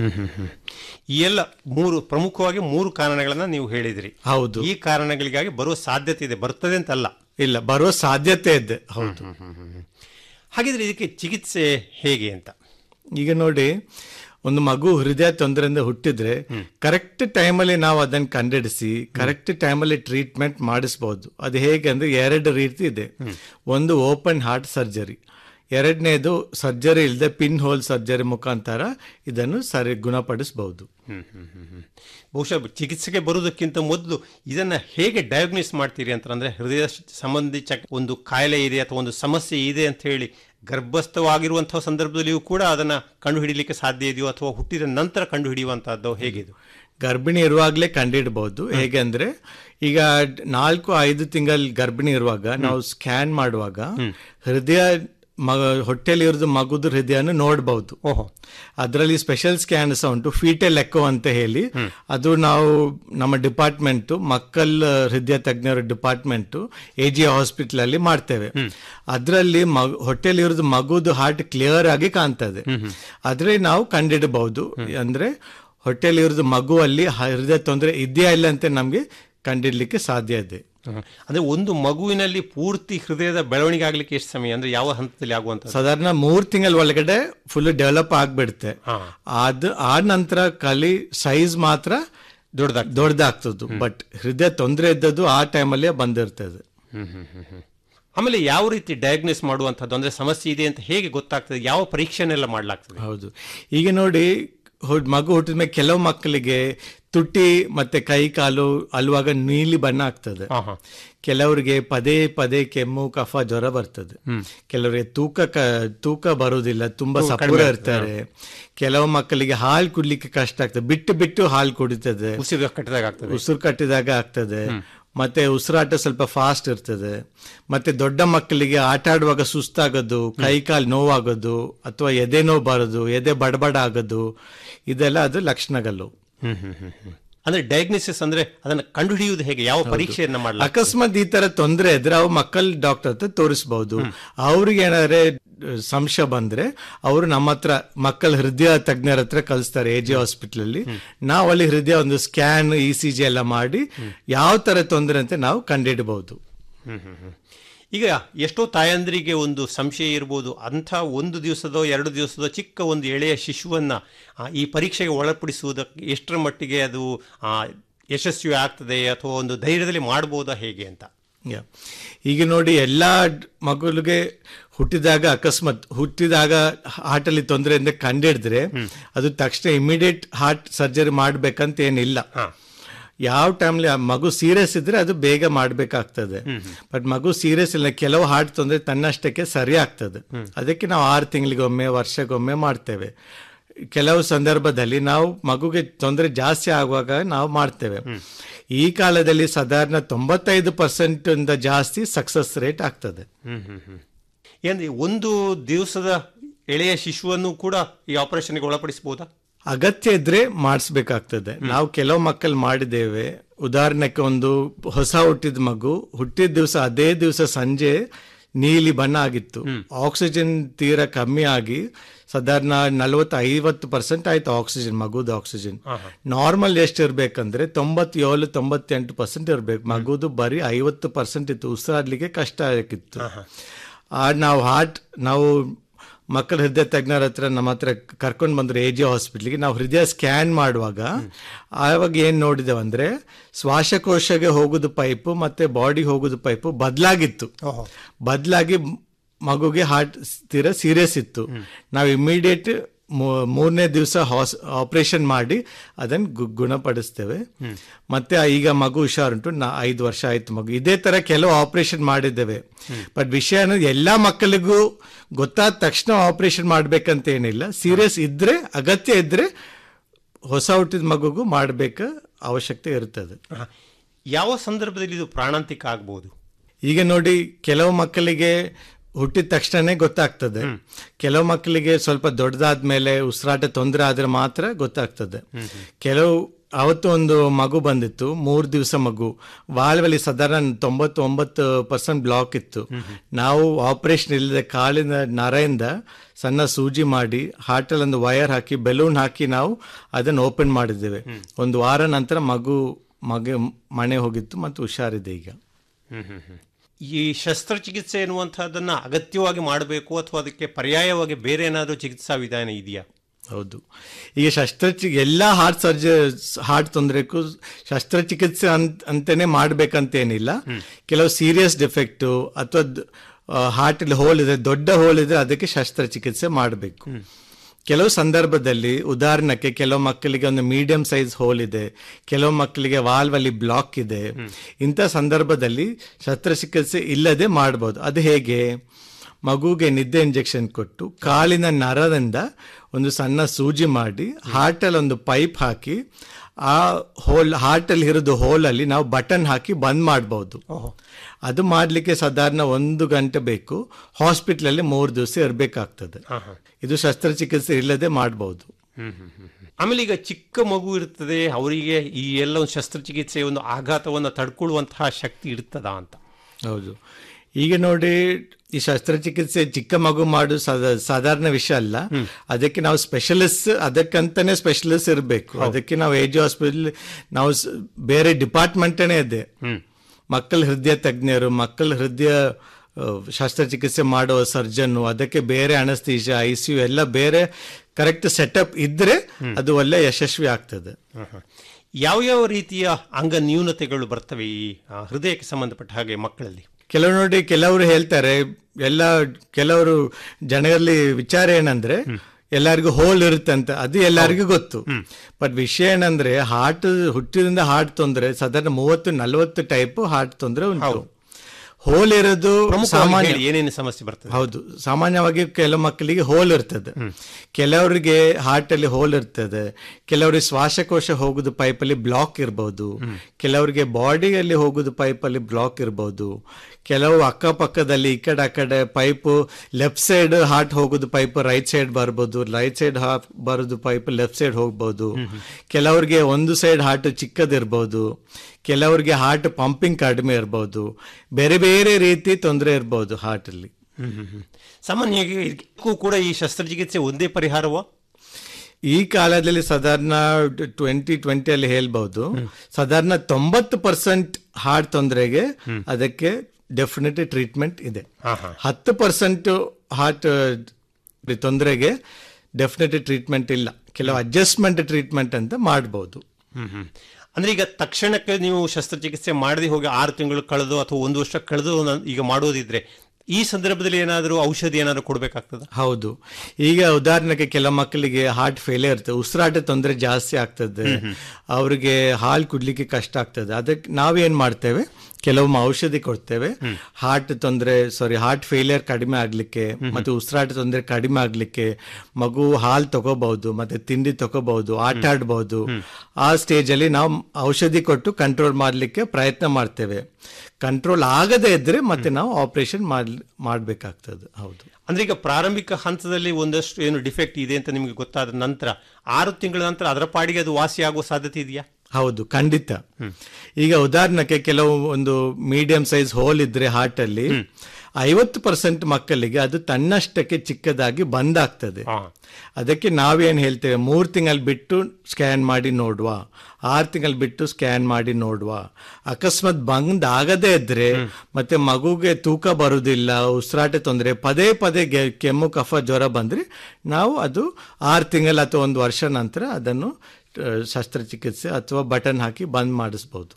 ಈ ಎಲ್ಲ ಮೂರು ಪ್ರಮುಖವಾಗಿ ಮೂರು ಕಾರಣಗಳನ್ನ ನೀವು ಹೇಳಿದ್ರಿ ಹೌದು ಈ ಕಾರಣಗಳಿಗಾಗಿ ಬರುವ ಸಾಧ್ಯತೆ ಇದೆ ಬರ್ತದೆ ಅಂತಲ್ಲ ಇಲ್ಲ ಬರುವ ಸಾಧ್ಯತೆ ಇದೆ ಹೌದು ಹಾಗಿದ್ರೆ ಇದಕ್ಕೆ ಚಿಕಿತ್ಸೆ ಹೇಗೆ ಅಂತ ಈಗ ನೋಡಿ ಒಂದು ಮಗು ಹೃದಯ ತೊಂದರೆಯಿಂದ ಹುಟ್ಟಿದ್ರೆ ಕರೆಕ್ಟ್ ಟೈಮಲ್ಲಿ ನಾವು ಅದನ್ನು ಕಂಡಿಡಿಸಿ ಕರೆಕ್ಟ್ ಟೈಮಲ್ಲಿ ಟ್ರೀಟ್ಮೆಂಟ್ ಮಾಡಿಸ್ಬೋದು ಅದು ಹೇಗೆ ಅಂದ್ರೆ ಎರಡು ರೀತಿ ಇದೆ ಒಂದು ಓಪನ್ ಹಾರ್ಟ್ ಸರ್ಜರಿ ಎರಡನೇದು ಸರ್ಜರಿ ಇಲ್ಲದೆ ಪಿನ್ ಹೋಲ್ ಸರ್ಜರಿ ಮುಖಾಂತರ ಇದನ್ನು ಸರಿ ಗುಣಪಡಿಸಬಹುದು ಬಹುಶಃ ಚಿಕಿತ್ಸೆಗೆ ಬರುವುದಕ್ಕಿಂತ ಮೊದಲು ಇದನ್ನ ಹೇಗೆ ಡಯಾಗ್ನೋಸ್ ಮಾಡ್ತೀರಿ ಅಂತ ಅಂದ್ರೆ ಹೃದಯ ಸಂಬಂಧಿ ಚಕ್ ಒಂದು ಕಾಯಿಲೆ ಇದೆ ಅಥವಾ ಒಂದು ಸಮಸ್ಯೆ ಇದೆ ಅಂತ ಹೇಳಿ ಗರ್ಭಸ್ಥವಾಗಿರುವಂತಹ ಸಂದರ್ಭದಲ್ಲಿಯೂ ಕೂಡ ಅದನ್ನ ಕಂಡುಹಿಡಿಯಲಿಕ್ಕೆ ಸಾಧ್ಯ ಇದೆಯೋ ಅಥವಾ ಹುಟ್ಟಿದ ನಂತರ ಕಂಡುಹಿಡಿಯುವಂತಹದ್ದು ಹೇಗಿದು ಗರ್ಭಿಣಿ ಇರುವಾಗಲೇ ಕಂಡಿಡ್ಬೋದು ಹೇಗೆ ಅಂದ್ರೆ ಈಗ ನಾಲ್ಕು ಐದು ತಿಂಗಳ ಗರ್ಭಿಣಿ ಇರುವಾಗ ನಾವು ಸ್ಕ್ಯಾನ್ ಮಾಡುವಾಗ ಹೃದಯ ಮಗ ಹೊಟ್ಟೆಲಿ ಇರೋದು ಮಗುದು ಹೃದಯನ ನೋಡಬಹುದು ಓಹೋ ಅದರಲ್ಲಿ ಸ್ಪೆಷಲ್ ಸ್ಕ್ಯಾನ್ ಸಹ ಉಂಟು ಫೀಟೆಲ್ ಎಕ್ಕೋ ಅಂತ ಹೇಳಿ ಅದು ನಾವು ನಮ್ಮ ಡಿಪಾರ್ಟ್ಮೆಂಟ್ ಮಕ್ಕಳ ಹೃದಯ ತಜ್ಞರ ಡಿಪಾರ್ಟ್ಮೆಂಟ್ ಎ ಜಿ ಹಾಸ್ಪಿಟಲ್ ಅಲ್ಲಿ ಮಾಡ್ತೇವೆ ಅದರಲ್ಲಿ ಮಗು ಹೊಟ್ಟೆಲಿ ಇರೋದು ಮಗುದು ಹಾರ್ಟ್ ಕ್ಲಿಯರ್ ಆಗಿ ಕಾಣ್ತದೆ ಆದ್ರೆ ನಾವು ಕಂಡಿಡಬಹುದು ಅಂದ್ರೆ ಹೊಟ್ಟೆಲಿ ಇರೋದು ಮಗುವಲ್ಲಿ ಹೃದಯ ತೊಂದರೆ ಇದೆಯಾ ಇಲ್ಲ ಅಂತ ನಮ್ಗೆ ಕಂಡಿಡ್ಲಿಕ್ಕೆ ಸಾಧ್ಯ ಇದೆ ಅಂದ್ರೆ ಒಂದು ಮಗುವಿನಲ್ಲಿ ಪೂರ್ತಿ ಹೃದಯದ ಬೆಳವಣಿಗೆ ಆಗ್ಲಿಕ್ಕೆ ಎಷ್ಟು ಸಮಯ ಅಂದ್ರೆ ಯಾವ ಹಂತದಲ್ಲಿ ಆಗುವಂತ ಸಾಧಾರಣ ಮೂರ್ ತಿಂಗಳ ಒಳಗಡೆ ಫುಲ್ ಡೆವಲಪ್ ಆಗ್ಬಿಡುತ್ತೆ ಅದ್ ಆ ನಂತರ ಖಾಲಿ ಸೈಜ್ ಮಾತ್ರ ದೊಡ್ಡದಾಗ ದೊಡ್ಡದಾಗ್ತದ್ದು ಬಟ್ ಹೃದಯ ತೊಂದರೆ ಇದ್ದದ್ದು ಆ ಟೈಮಲ್ಲಿ ಬಂದಿರ್ತದೆ ಹ್ಮ್ ಹ್ಮ್ ಹ್ಮ್ ಹ್ಮ್. ಆಮೇಲೆ ಯಾವ ರೀತಿ ಡಯಾಗ್ನೋಸ್ ಮಾಡುವಂಥದ್ದು ಅಂದ್ರೆ ಸಮಸ್ಯೆ ಇದೆ ಅಂತ ಹೇಗೆ ಗೊತ್ತಾಗ್ತದೆ ಯಾವ ಪರೀಕ್ಷೆನೆಲ್ಲ ಮಾಡ್ಲಾಗ್ತದೆ ಹೌದು ಈಗ ನೋಡಿ ಹುಡ್- ಮಗು ಹುಟ್ಟಿದ ಮೇಲೆ ಕೆಲವು ಮಕ್ಕಳಿಗೆ ತುಟಿ ಮತ್ತೆ ಕೈ ಕಾಲು ಅಲ್ವಾಗ ನೀಲಿ ಬಣ್ಣ ಆಗ್ತದೆ ಹಾ, ಹಾ. ಕೆಲವರಿಗೆ ಪದೇ ಪದೇ ಕೆಮ್ಮು ಕಫ ಜ್ವರ ಬರ್ತದೆ ಕೆಲವರಿಗೆ ತೂಕ ಕ- ತೂಕ ಬರುವುದಿಲ್ಲ ತುಂಬಾ ಸಪೂರ ಇರ್ತಾರೆ ಕೆಲವು ಮಕ್ಕಳಿಗೆ ಹಾಲು ಕುಡ್ಲಿಕ್ಕೆ ಕಷ್ಟ ಆಗ್ತದೆ ಬಿಟ್ಟು ಬಿಟ್ಟು ಹಾಲು ಕುಡಿತದೆ ಉಸಿರು ಕಟ್ಟಿದಾಗ ಆಗ್ತದೆ ಉಸಿರು ಕಟ್ಟಿದಾಗ ಆಗ್ತದೆ ಮತ್ತೆ ಉಸಿರಾಟ ಸ್ವಲ್ಪ ಫಾಸ್ಟ್ ಇರ್ತದೆ ಮತ್ತೆ ದೊಡ್ಡ ಮಕ್ಕಳಿಗೆ ಆಟ ಆಡುವಾಗ ಸುಸ್ತಾಗೋದು ಕೈ ಕಾಲು ನೋವಾಗೋದು ಅಥವಾ ಎದೆ ನೋವು ಬರೋದು ಎದೆ ಬಡಬಡ ಆಗೋದು ಇದೆಲ್ಲ ಅದು ಲಕ್ಷಣಗಳು ಹ್ಮ್ ಹ್ಮ್ ಹ್ಮ್ ಹ್ಮ್. ಅಂದ್ರೆ ಡಯಾಗ್ನೋಸಿಸ್ ಅಂದ್ರೆ ಅದನ್ನ ಕಂಡುಹಿಡಿಯುವುದು ಹೇಗೆ ಯಾವ ಪರೀಕ್ಷೆಯನ್ನ ಮಾಡ್ಲಾಗ್ತದೆ ಅಕಸ್ಮಾತ್ ಈ ತರ ತೊಂದರೆ ಇದ್ರೆ ಅವು ಮಕ್ಕಳ ಡಾಕ್ಟರ್ ಹತ್ರ ತೋರಿಸಬಹುದು ಅವ್ರಿಗೆ ಏನಾದ್ರೆ ಸಂಶಯ ಬಂದ್ರೆ ಅವರು ನಮ್ಮ ಹತ್ರ ಮಕ್ಕಳ ಹೃದಯ ತಜ್ಞರ ಹತ್ರ ಕಳಿಸ್ತಾರೆ ಎ ಜೆ ಹಾಸ್ಪಿಟಲ್ ಅಲ್ಲಿ ನಾವು ಅಲ್ಲಿ ಹೃದಯ ಒಂದು ಸ್ಕ್ಯಾನ್ ಇ ಸಿ ಜಿ ಎಲ್ಲ ಮಾಡಿ ಯಾವ ತರ ತೊಂದರೆ ಅಂತ ನಾವು ಕಂಡುಹಿಡಬಹುದು ಹ್ಮ್ ಹ್ಮ್ ಹ್ಮ್. ಈಗ ಎಷ್ಟೋ ತಾಯಂದ್ರಿಗೆ ಒಂದು ಸಂಶಯ ಇರ್ಬೋದು ಅಂಥ ಒಂದು ದಿವಸದೋ ಎರಡು ದಿವಸದೋ ಚಿಕ್ಕ ಒಂದು ಎಳೆಯ ಶಿಶುವನ್ನ ಆ, ಈ ಪರೀಕ್ಷೆಗೆ ಒಳಪಡಿಸುವುದಕ್ಕೆ ಎಷ್ಟರ ಮಟ್ಟಿಗೆ ಅದು ಆ, ಯಶಸ್ವಿ ಆಗ್ತದೆ ಅಥವಾ ಒಂದು ಧೈರ್ಯದಲ್ಲಿ ಮಾಡ್ಬೋದಾ ಹೇಗೆ ಅಂತ Yeah. ಈಗ ನೋಡಿ ಎಲ್ಲಾ ಡ್- ಮಗುವಿಗೆ ಹುಟ್ಟಿದಾಗ ಅಕಸ್ಮಾತ್ ಹುಟ್ಟಿದಾಗ ಹಾರ್ಟ್ ಅಲ್ಲಿ ತೊಂದರೆ ಅಂತ ಕಂಡಿಡಿದ್ರೆ ಅದು ತಕ್ಷಣ ಇಮಿಡಿಯೇಟ್ ಹಾರ್ಟ್ ಸರ್ಜರಿ ಮಾಡ್ಬೇಕಂತ ಏನಿಲ್ಲ ಯಾವ ಟೈಮ್ಲಿ ಆ ಮಗು ಸೀರಿಯಸ್ ಇದ್ರೆ ಅದು ಬೇಗ ಮಾಡ್ಬೇಕಾಗ್ತದೆ ಬಟ್ ಮಗು ಸೀರಿಯಸ್ ಇಲ್ಲ ಕೆಲವು ಹಾರ್ಟ್ ತೊಂದರೆ ತನ್ನಷ್ಟಕ್ಕೆ ಸರಿ ಆಗ್ತದೆ ಅದಕ್ಕೆ ನಾವು ಆರು ತಿಂಗಳಿಗೊಮ್ಮೆ ವರ್ಷಕ್ಕೊಮ್ಮೆ ಮಾಡ್ತೇವೆ ಕೆಲವು ಸಂದರ್ಭದಲ್ಲಿ ನಾವು ಮಗುಗೆ ತೊಂದರೆ ಜಾಸ್ತಿ ಆಗುವಾಗ ನಾವು ಮಾಡ್ತೇವೆ ಈ ಕಾಲದಲ್ಲಿ ಸಾಧಾರಣ ತೊಂಬತ್ತೈದು ಪರ್ಸೆಂಟ್ ಇಂದ ಜಾಸ್ತಿ ಸಕ್ಸಸ್ ರೇಟ್ ಆಗ್ತದೆ ಹ್ಮ್ ಹ್ಮ್ ಹ್ಮ್ ಏನ್ರಿ ಒಂದು ದಿವಸದ ಎಳೆಯ ಶಿಶುವನ್ನು ಕೂಡ ಈ ಆಪರೇಷನ್ಗೆ ಒಳಪಡಿಸಬಹುದಾ ಅಗತ್ಯ ಇದ್ರೆ ಮಾಡಿಸ್ಬೇಕಾಗ್ತದೆ ನಾವು ಕೆಲವು ಮಕ್ಕಳು ಮಾಡಿದ್ದೇವೆ ಉದಾಹರಣೆಗೆ ಒಂದು ಹೊಸ ಹುಟ್ಟಿದ ಮಗು ಹುಟ್ಟಿದ ದಿವಸ ಅದೇ ದಿವಸ ಸಂಜೆ ನೀಲಿ ಬಣ್ಣ ಆಗಿತ್ತು ಆಕ್ಸಿಜನ್ ತೀರಾ ಕಮ್ಮಿ ಆಗಿ ಸಾಧಾರಣ ನಲವತ್ತು ಐವತ್ತು ಪರ್ಸೆಂಟ್ ಆಯ್ತು ಆಕ್ಸಿಜನ್ ಮಗುದ ಆಕ್ಸಿಜನ್ ನಾರ್ಮಲ್ ಎಷ್ಟು ಇರ್ಬೇಕಂದ್ರೆ ತೊಂಬತ್ತೇಳು ತೊಂಬತ್ತೆಂಟು ಪರ್ಸೆಂಟ್ ಇರ್ಬೇಕು ಮಗುದು ಬರೀ ಐವತ್ತು ಪರ್ಸೆಂಟ್ ಇತ್ತು ಉಸಿರಾಡ್ಲಿಕ್ಕೆ ಕಷ್ಟ ಆಗಿತ್ತು ಆ ನಾವು ಹಾರ್ಟ್ ನಾವು ಮಕ್ಕಳ ಹೃದಯ ತಜ್ಞರ ಹತ್ರ ನಮ್ಮ ಹತ್ರ ಕರ್ಕೊಂಡು ಬಂದ್ರು ಎ ಜಿ ಹಾಸ್ಪಿಟ್ಲಿಗೆ ನಾವು ಹೃದಯ ಸ್ಕ್ಯಾನ್ ಮಾಡುವಾಗ ಆವಾಗ ಏನ್ ನೋಡಿದೆವು ಅಂದ್ರೆ ಶ್ವಾಸಕೋಶಗೆ ಹೋಗುದು ಪೈಪು ಮತ್ತೆ ಬಾಡಿ ಹೋಗುದು ಪೈಪು ಬದಲಾಗಿತ್ತು ಬದಲಾಗಿ ಮಗುಗೆ ಹಾರ್ಟ್ ತೀರ ಸೀರಿಯಸ್ ಇತ್ತು ನಾವು ಇಮಿಡಿಯೇಟ್ ಮೂರನೇ ದಿವಸ ಹಾಸ್ ಆಪರೇಷನ್ ಮಾಡಿ ಅದನ್ನು ಗು- ಗುಣಪಡಿಸ್ತೇವೆ ಮತ್ತೆ ಈಗ ಮಗು ಹುಷಾರುಂಟು ನಾ ಐದು ವರ್ಷ ಆಯ್ತು ಮಗು ಇದೇ ತರ ಕೆಲವು ಆಪರೇಷನ್ ಮಾಡಿದ್ದೇವೆ ಬಟ್ ವಿಷಯ ಅನ್ನೋದು ಎಲ್ಲಾ ಮಕ್ಕಳಿಗೂ ಗೊತ್ತಾದ ತಕ್ಷಣ ಆಪರೇಷನ್ ಮಾಡ್ಬೇಕಂತ ಏನಿಲ್ಲ ಸೀರಿಯಸ್ ಇದ್ರೆ ಅಗತ್ಯ ಇದ್ರೆ ಹೊಸ ಹುಟ್ಟಿದ ಮಗುಗೂ ಮಾಡಬೇಕ ಅವಶ್ಯಕತೆ ಇರ್ತದೆ ಆಹಾ. ಯಾವ ಸಂದರ್ಭದಲ್ಲಿ ಇದು ಪ್ರಾಣಾಂತಿಕ ಆಗ್ಬಹುದು ಈಗ ನೋಡಿ ಕೆಲವು ಮಕ್ಕಳಿಗೆ ಹುಟ್ಟಿದ ತಕ್ಷಣನೇ ಗೊತ್ತಾಗ್ತದೆ ಕೆಲವು ಮಕ್ಕಳಿಗೆ ಸ್ವಲ್ಪ ದೊಡ್ಡದಾದ್ಮೇಲೆ ಉಸಿರಾಟ ತೊಂದರೆ ಆದ್ರೆ ಮಾತ್ರ ಗೊತ್ತಾಗ್ತದೆ ಕೆಲವು ಅವತ್ತು ಒಂದು ಮಗು ಬಂದಿತ್ತು ಮೂರು ದಿವಸ ಮಗು ವಾಲ್ವಲ್ಲಿ ಸಾಧಾರಣ ತೊಂಬತ್ತೊಂಬತ್ತು ಪರ್ಸೆಂಟ್ ಬ್ಲಾಕ್ ಇತ್ತು ನಾವು ಆಪರೇಷನ್ ಇಲ್ಲದೆ ಕಾಲಿನ ನರೆಯಿಂದ ಸಣ್ಣ ಸೂಜಿ ಮಾಡಿ ಹಾರ್ಟಲ್ಲಿ ಒಂದು ವಯರ್ ಹಾಕಿ ಬೆಲೂನ್ ಹಾಕಿ ನಾವು ಅದನ್ನು ಓಪನ್ ಮಾಡಿದ್ದೇವೆ ಒಂದು ವಾರ ನಂತರ ಮಗು ಮಗ ಮನೆ ಹೋಗಿತ್ತು ಮತ್ತು ಹುಷಾರಿದೆ ಈಗ ಹ್ಮ್ ಹ್ಮ್ ಹ್ಮ್. ಈ ಶಸ್ತ್ರಚಿಕಿತ್ಸೆ ಎನ್ನುವಂತಹದನ್ನ ಅಗತ್ಯವಾಗಿ ಮಾಡಬೇಕು ಅಥವಾ ಅದಕ್ಕೆ ಪರ್ಯಾಯವಾಗಿ ಬೇರೆ ಏನಾದರೂ ಚಿಕಿತ್ಸಾ ವಿಧಾನ ಇದೆಯಾ ಹೌದು ಈಗ ಶಸ್ತ್ರಚಿ ಎಲ್ಲ ಹಾರ್ಟ್ ಸರ್ಜ ಹಾರ್ಟ್ ತೊಂದರೆಗೂ ಶಸ್ತ್ರಚಿಕಿತ್ಸೆ ಅಂತ ಅಂತಾನೆ ಮಾಡ್ಬೇಕಂತೇನಿಲ್ಲ ಕೆಲವು ಸೀರಿಯಸ್ ಡಿಫೆಕ್ಟು ಅಥವಾ ಹಾರ್ಟ್ ಹೋಲ್ ಇದೆ ದೊಡ್ಡ ಹೋಲ್ ಇದ್ರೆ ಅದಕ್ಕೆ ಶಸ್ತ್ರಚಿಕಿತ್ಸೆ ಮಾಡಬೇಕು ಕೆಲವು ಸಂದರ್ಭದಲ್ಲಿ ಉದಾಹರಣಕ್ಕೆ ಕೆಲವು ಮಕ್ಕಳಿಗೆ ಒಂದು ಮೀಡಿಯಂ ಸೈಜ್ ಹೋಲ್ ಇದೆ ಕೆಲವು ಮಕ್ಕಳಿಗೆ ವಾಲ್ವ್ ಅಲ್ಲಿ ಬ್ಲಾಕ್ ಇದೆ ಇಂಥ ಸಂದರ್ಭದಲ್ಲಿ ಶಸ್ತ್ರಚಿಕಿತ್ಸೆ ಇಲ್ಲದೆ ಮಾಡಬಹುದು ಅದು ಹೇಗೆ ಮಗುಗೆ ನಿದ್ದೆ ಇಂಜೆಕ್ಷನ್ ಕೊಟ್ಟು ಕಾಲಿನ ನರದಿಂದ ಒಂದು ಸಣ್ಣ ಸೂಜಿ ಮಾಡಿ ಹಾರ್ಟಲ್ಲಿ ಒಂದು ಪೈಪ್ ಹಾಕಿ ಆ ಹೋಲ್ ಹಾರ್ಟಲ್ಲಿ ಇರೋದು ಹೋಲಲ್ಲಿ ನಾವು ಬಟನ್ ಹಾಕಿ ಬಂದ್ ಮಾಡಬಹುದು ಅದು ಮಾಡಲಿಕ್ಕೆ ಸಾಧಾರಣ ಒಂದು ಗಂಟೆ ಬೇಕು ಹಾಸ್ಪಿಟ್ಲಲ್ಲಿ ಮೂರು ದಿವಸ ಇರಬೇಕಾಗ್ತದೆ ಇದು ಶಸ್ತ್ರಚಿಕಿತ್ಸೆ ಇಲ್ಲದೆ ಮಾಡಬಹುದು ಆಮೇಲೆ ಈಗ ಚಿಕ್ಕ ಮಗು ಇರ್ತದೆ ಅವರಿಗೆ ಈ ಎಲ್ಲ ಒಂದು ಶಸ್ತ್ರಚಿಕಿತ್ಸೆ ಒಂದು ಆಘಾತವನ್ನು ತಡ್ಕೊಳ್ಳುವಂತಹ ಶಕ್ತಿ ಇರ್ತದಾ ಅಂತ ಹೌದು ಈಗ ನೋಡಿ ಈ ಶಸ್ತ್ರಚಿಕಿತ್ಸೆ ಚಿಕ್ಕ ಮಗು ಮಾಡು ಸಾಧ- ಸಾಧಾರಣ ವಿಷಯ ಅಲ್ಲ ಅದಕ್ಕೆ ನಾವು ಸ್ಪೆಷಲಿಸ್ಟ್ ಅದಕ್ಕಂತಾನೆ ಸ್ಪೆಷಲಿಸ್ಟ್ ಇರಬೇಕು ಅದಕ್ಕೆ ನಾವು ಏಜ್ ಹಾಸ್ಪಿಟಲ್ ನಾವು ಸ್- ಬೇರೆ ಡಿಪಾರ್ಟ್ಮೆಂಟನೇ ಇದೆ ಮಕ್ಕಳ ಹೃದಯ ತಜ್ಞರು ಮಕ್ಕಳ ಹೃದಯ ಆ, ಶಸ್ತ್ರಚಿಕಿತ್ಸೆ ಮಾಡುವ ಸರ್ಜನ್ನು ಅದಕ್ಕೆ ಬೇರೆ ಅನಸ್ತೀಶ ಐ ಸಿ ಯು ಎಲ್ಲ ಬೇರೆ ಕರೆಕ್ಟ್ ಸೆಟಪ್ ಇದ್ರೆ ಅದು ಒಳ್ಳೆ ಯಶಸ್ವಿ ಆಗ್ತದೆ ಯಾವ ಯಾವ ರೀತಿಯ ಅಂಗ ನ್ಯೂನತೆಗಳು ಬರ್ತವೆ ಈ ಆ, ಹೃದಯಕ್ಕೆ ಸಂಬಂಧಪಟ್ಟ ಹಾಗೆ ಮಕ್ಕಳಲ್ಲಿ ಕೆಲವರು ನೋಡಿ ಕೆಲವರು ಹೇಳ್ತಾರೆ ಎಲ್ಲ ಕೆಲವರು ಜನರಲ್ಲಿ ವಿಚಾರ ಏನಂದ್ರೆ ಎಲ್ಲರಿಗೂ ಹೋಲ್ ಇರುತ್ತೆ ಅಂತ ಅದು ಎಲ್ಲರಿಗೂ ಗೊತ್ತು ಬಟ್ ವಿಷಯ ಏನಂದ್ರೆ ಹಾರ್ಟ್ ಹುಟ್ಟಿದಿಂದ ಹಾರ್ಟ್ ತೊಂದ್ರೆ ಸಾಧಾರಣ ಮೂವತ್ತು ನಲವತ್ತು ಟೈಪ್ ಹಾರ್ಟ್ ತೊಂದ್ರೆ ಉಂಟು ಹೋಲ್ ಇರೋದು ಪ್ರಮುಖವಾಗಿ ಸಾಮಾನ್ಯ ಹೇಳಿ, ಏನೇನು ಸಮಸ್ಯೆ ಬರ್ತದೆ ಹೌದು ಸಾಮಾನ್ಯವಾಗಿ ಕೆಲವು ಮಕ್ಕಳಿಗೆ ಹೋಲ್ ಇರ್ತದೆ ಕೆಲವರಿಗೆ ಹಾರ್ಟ್ ಅಲ್ಲಿ ಹೋಲ್ ಇರ್ತದೆ ಕೆಲವರಿಗೆ ಶ್ವಾಸಕೋಶ ಹೋಗುದು ಪೈಪಲ್ಲಿ ಬ್ಲಾಕ್ ಇರಬಹುದು ಕೆಲವರಿಗೆ ಬಾಡಿಯಲ್ಲಿ ಹೋಗುದು ಪೈಪಲ್ಲಿ ಬ್ಲಾಕ್ ಇರಬಹುದು ಕೆಲವು ಅಕ್ಕಪಕ್ಕದಲ್ಲಿ ಈ ಕಡೆ ಆ ಕಡೆ ಪೈಪ್ ಲೆಫ್ಟ್ ಸೈಡ್ ಹಾರ್ಟ್ ಹೋಗುದು ಪೈಪ್ ರೈಟ್ ಸೈಡ್ ಬರ್ಬೋದು ರೈಟ್ ಸೈಡ್ ಬರೋದು ಪೈಪ್ ಲೆಫ್ಟ್ ಸೈಡ್ ಹೋಗ್ಬೋದು ಕೆಲವರಿಗೆ ಒಂದು ಸೈಡ್ ಹಾರ್ಟ್ ಚಿಕ್ಕದಿರ್ಬೋದು ಕೆಲವರಿಗೆ ಹಾರ್ಟ್ ಪಂಪಿಂಗ್ ಕಡಿಮೆ ಇರ್ಬೋದು ಬೇರೆ ಬೇರೆ ರೀತಿ ತೊಂದರೆ ಇರ್ಬೋದು ಹಾರ್ಟ್ ಅಲ್ಲಿ ಸಾಮಾನ್ಯವಾಗಿ ಇದಕ್ಕೂ ಕೂಡ ಈ ಶಸ್ತ್ರಚಿಕಿತ್ಸೆ ಒಂದೇ ಪರಿಹಾರವೋ ಈ ಕಾಲದಲ್ಲಿ ಸಾಧಾರಣ ಟ್ವೆಂಟಿ ಟ್ವೆಂಟಿಯಲ್ಲಿ ಹೇಳ್ಬಹುದು ಸಾಧಾರಣ ತೊಂಬತ್ತು ಪರ್ಸೆಂಟ್ ಹಾರ್ಟ್ ತೊಂದರೆಗೆ ಅದಕ್ಕೆ ಡೆಫಿನೆಟ್ ಟ್ರೀಟ್ಮೆಂಟ್ ಇದೆ ಹತ್ತು ಪರ್ಸೆಂಟ್ ಹಾರ್ಟ್ ತೊಂದರೆಗೆ ಡೆಫಿನೆಟ್ ಟ್ರೀಟ್ಮೆಂಟ್ ಇಲ್ಲ ಕೆಲವು ಅಡ್ಜಸ್ಟ್ಮೆಂಟ್ ಟ್ರೀಟ್ಮೆಂಟ್ ಅಂತ ಮಾಡಬಹುದು ಅಂದ್ರೆ ಈಗ ತಕ್ಷಣಕ್ಕೆ ನೀವು ಶಸ್ತ್ರಚಿಕಿತ್ಸೆ ಮಾಡದೆ ಹೋಗಿ ಆರು ತಿಂಗಳು ಕಳೆದು ಅಥವಾ ಒಂದು ವರ್ಷ ಕಳೆದು ನ- ಈಗ ಮಾಡೋದಿದ್ರೆ ಈ ಸಂದರ್ಭದಲ್ಲಿ ಏನಾದರೂ ಔಷಧಿ ಏನಾದರೂ ಕೊಡಬೇಕಾಗ್ತದ ಹೌದು ಈಗ ಉದಾಹರಣೆಗೆ ಕೆಲ ಮಕ್ಕಳಿಗೆ ಹಾರ್ಟ್ ಫೇಲಿಯರ್ ಇರ್ತದೆ ಉಸಿರಾಟ ತೊಂದರೆ ಜಾಸ್ತಿ ಆಗ್ತದೆ ಅವ್ರಿಗೆ ಹಾಲು ಕುಡ್ಲಿಕ್ಕೆ ಕಷ್ಟ ಆಗ್ತದೆ ಅದಕ್ಕೆ ನಾವೇನ್ ಮಾಡ್ತೇವೆ ಕೆಲವೊಮ್ಮೆ ಔಷಧಿ ಕೊಡ್ತೇವೆ ಹಾರ್ಟ್ ತೊಂದರೆ ಸಾರಿ ಹಾರ್ಟ್ ಫೇಲಿಯರ್ ಕಡಿಮೆ ಆಗ್ಲಿಕ್ಕೆ ಮತ್ತೆ ಉಸಿರಾಟ ತೊಂದರೆ ಕಡಿಮೆ ಆಗ್ಲಿಕ್ಕೆ ಮಗು ಹಾಲು ತಗೋಬಹುದು ಮತ್ತೆ ತಿಂಡಿ ತಗೋಬಹುದು ಆಟ ಆಡ್ಬಹುದು ಆ ಸ್ಟೇಜ್ ಅಲ್ಲಿ ನಾವು ಔಷಧಿ ಕೊಟ್ಟು ಕಂಟ್ರೋಲ್ ಮಾಡ್ಲಿಕ್ಕೆ ಪ್ರಯತ್ನ ಮಾಡ್ತೇವೆ ಕಂಟ್ರೋಲ್ ಆಗದೇ ಇದ್ರೆ ಮತ್ತೆ ನಾವು ಆಪರೇಷನ್ ಮಾಡ್ಬೇಕಾಗ್ತದೆ ಹೌದು ಅಂದ್ರೆ ಈಗ ಪ್ರಾರಂಭಿಕ ಹಂತದಲ್ಲಿ ಒಂದಷ್ಟು ಏನು ಡಿಫೆಕ್ಟ್ ಇದೆ ಅಂತ ನಿಮಗೆ ಗೊತ್ತಾದ ನಂತರ ಆರು ತಿಂಗಳ ನಂತರ ಅದರ ಪಾಡಿಗೆ ಅದು ವಾಸಿ ಆಗುವ ಸಾಧ್ಯತೆ ಇದೆಯಾ ಹೌದು ಖಂಡಿತ ಈಗ ಉದಾಹರಣೆಗೆ ಕೆಲವು ಒಂದು ಮೀಡಿಯಂ ಸೈಜ್ ಹೋಲ್ ಇದ್ರೆ ಹಾರ್ಟ್ ಅಲ್ಲಿ ಐವತ್ತು ಪರ್ಸೆಂಟ್ ಮಕ್ಕಳಿಗೆ ಅದು ತನ್ನಷ್ಟಕ್ಕೆ ಚಿಕ್ಕದಾಗಿ ಬಂದಾಗ್ತದೆ ಅದಕ್ಕೆ ನಾವೇನ್ ಹೇಳ್ತೇವೆ ಮೂರ್ ತಿಂಗಳು ಬಿಟ್ಟು ಸ್ಕ್ಯಾನ್ ಮಾಡಿ ನೋಡುವ ಆರು ತಿಂಗಳು ಬಿಟ್ಟು ಸ್ಕ್ಯಾನ್ ಮಾಡಿ ನೋಡುವ ಅಕಸ್ಮಾತ್ ಬಂದ್ ಆಗದೇ ಇದ್ರೆ ಮತ್ತೆ ಮಗುಗೆ ತೂಕ ಬರುವುದಿಲ್ಲ ಉಸಿರಾಟ ತೊಂದರೆ ಪದೇ ಪದೇ ಗೆ- ಕೆಮ್ಮು ಕಫ ಜ್ವರ ಬಂದ್ರೆ ನಾವು ಅದು ಆರು ತಿಂಗಳ ಅಥವಾ ಒಂದು ವರ್ಷ ನಂತರ ಅದನ್ನು ಆ, ಶಸ್ತ್ರಚಿಕಿತ್ಸೆ ಅಥವಾ ಬಟನ್ ಹಾಕಿ ಬಂದ್ ಮಾಡಿಸ್ಬೋದು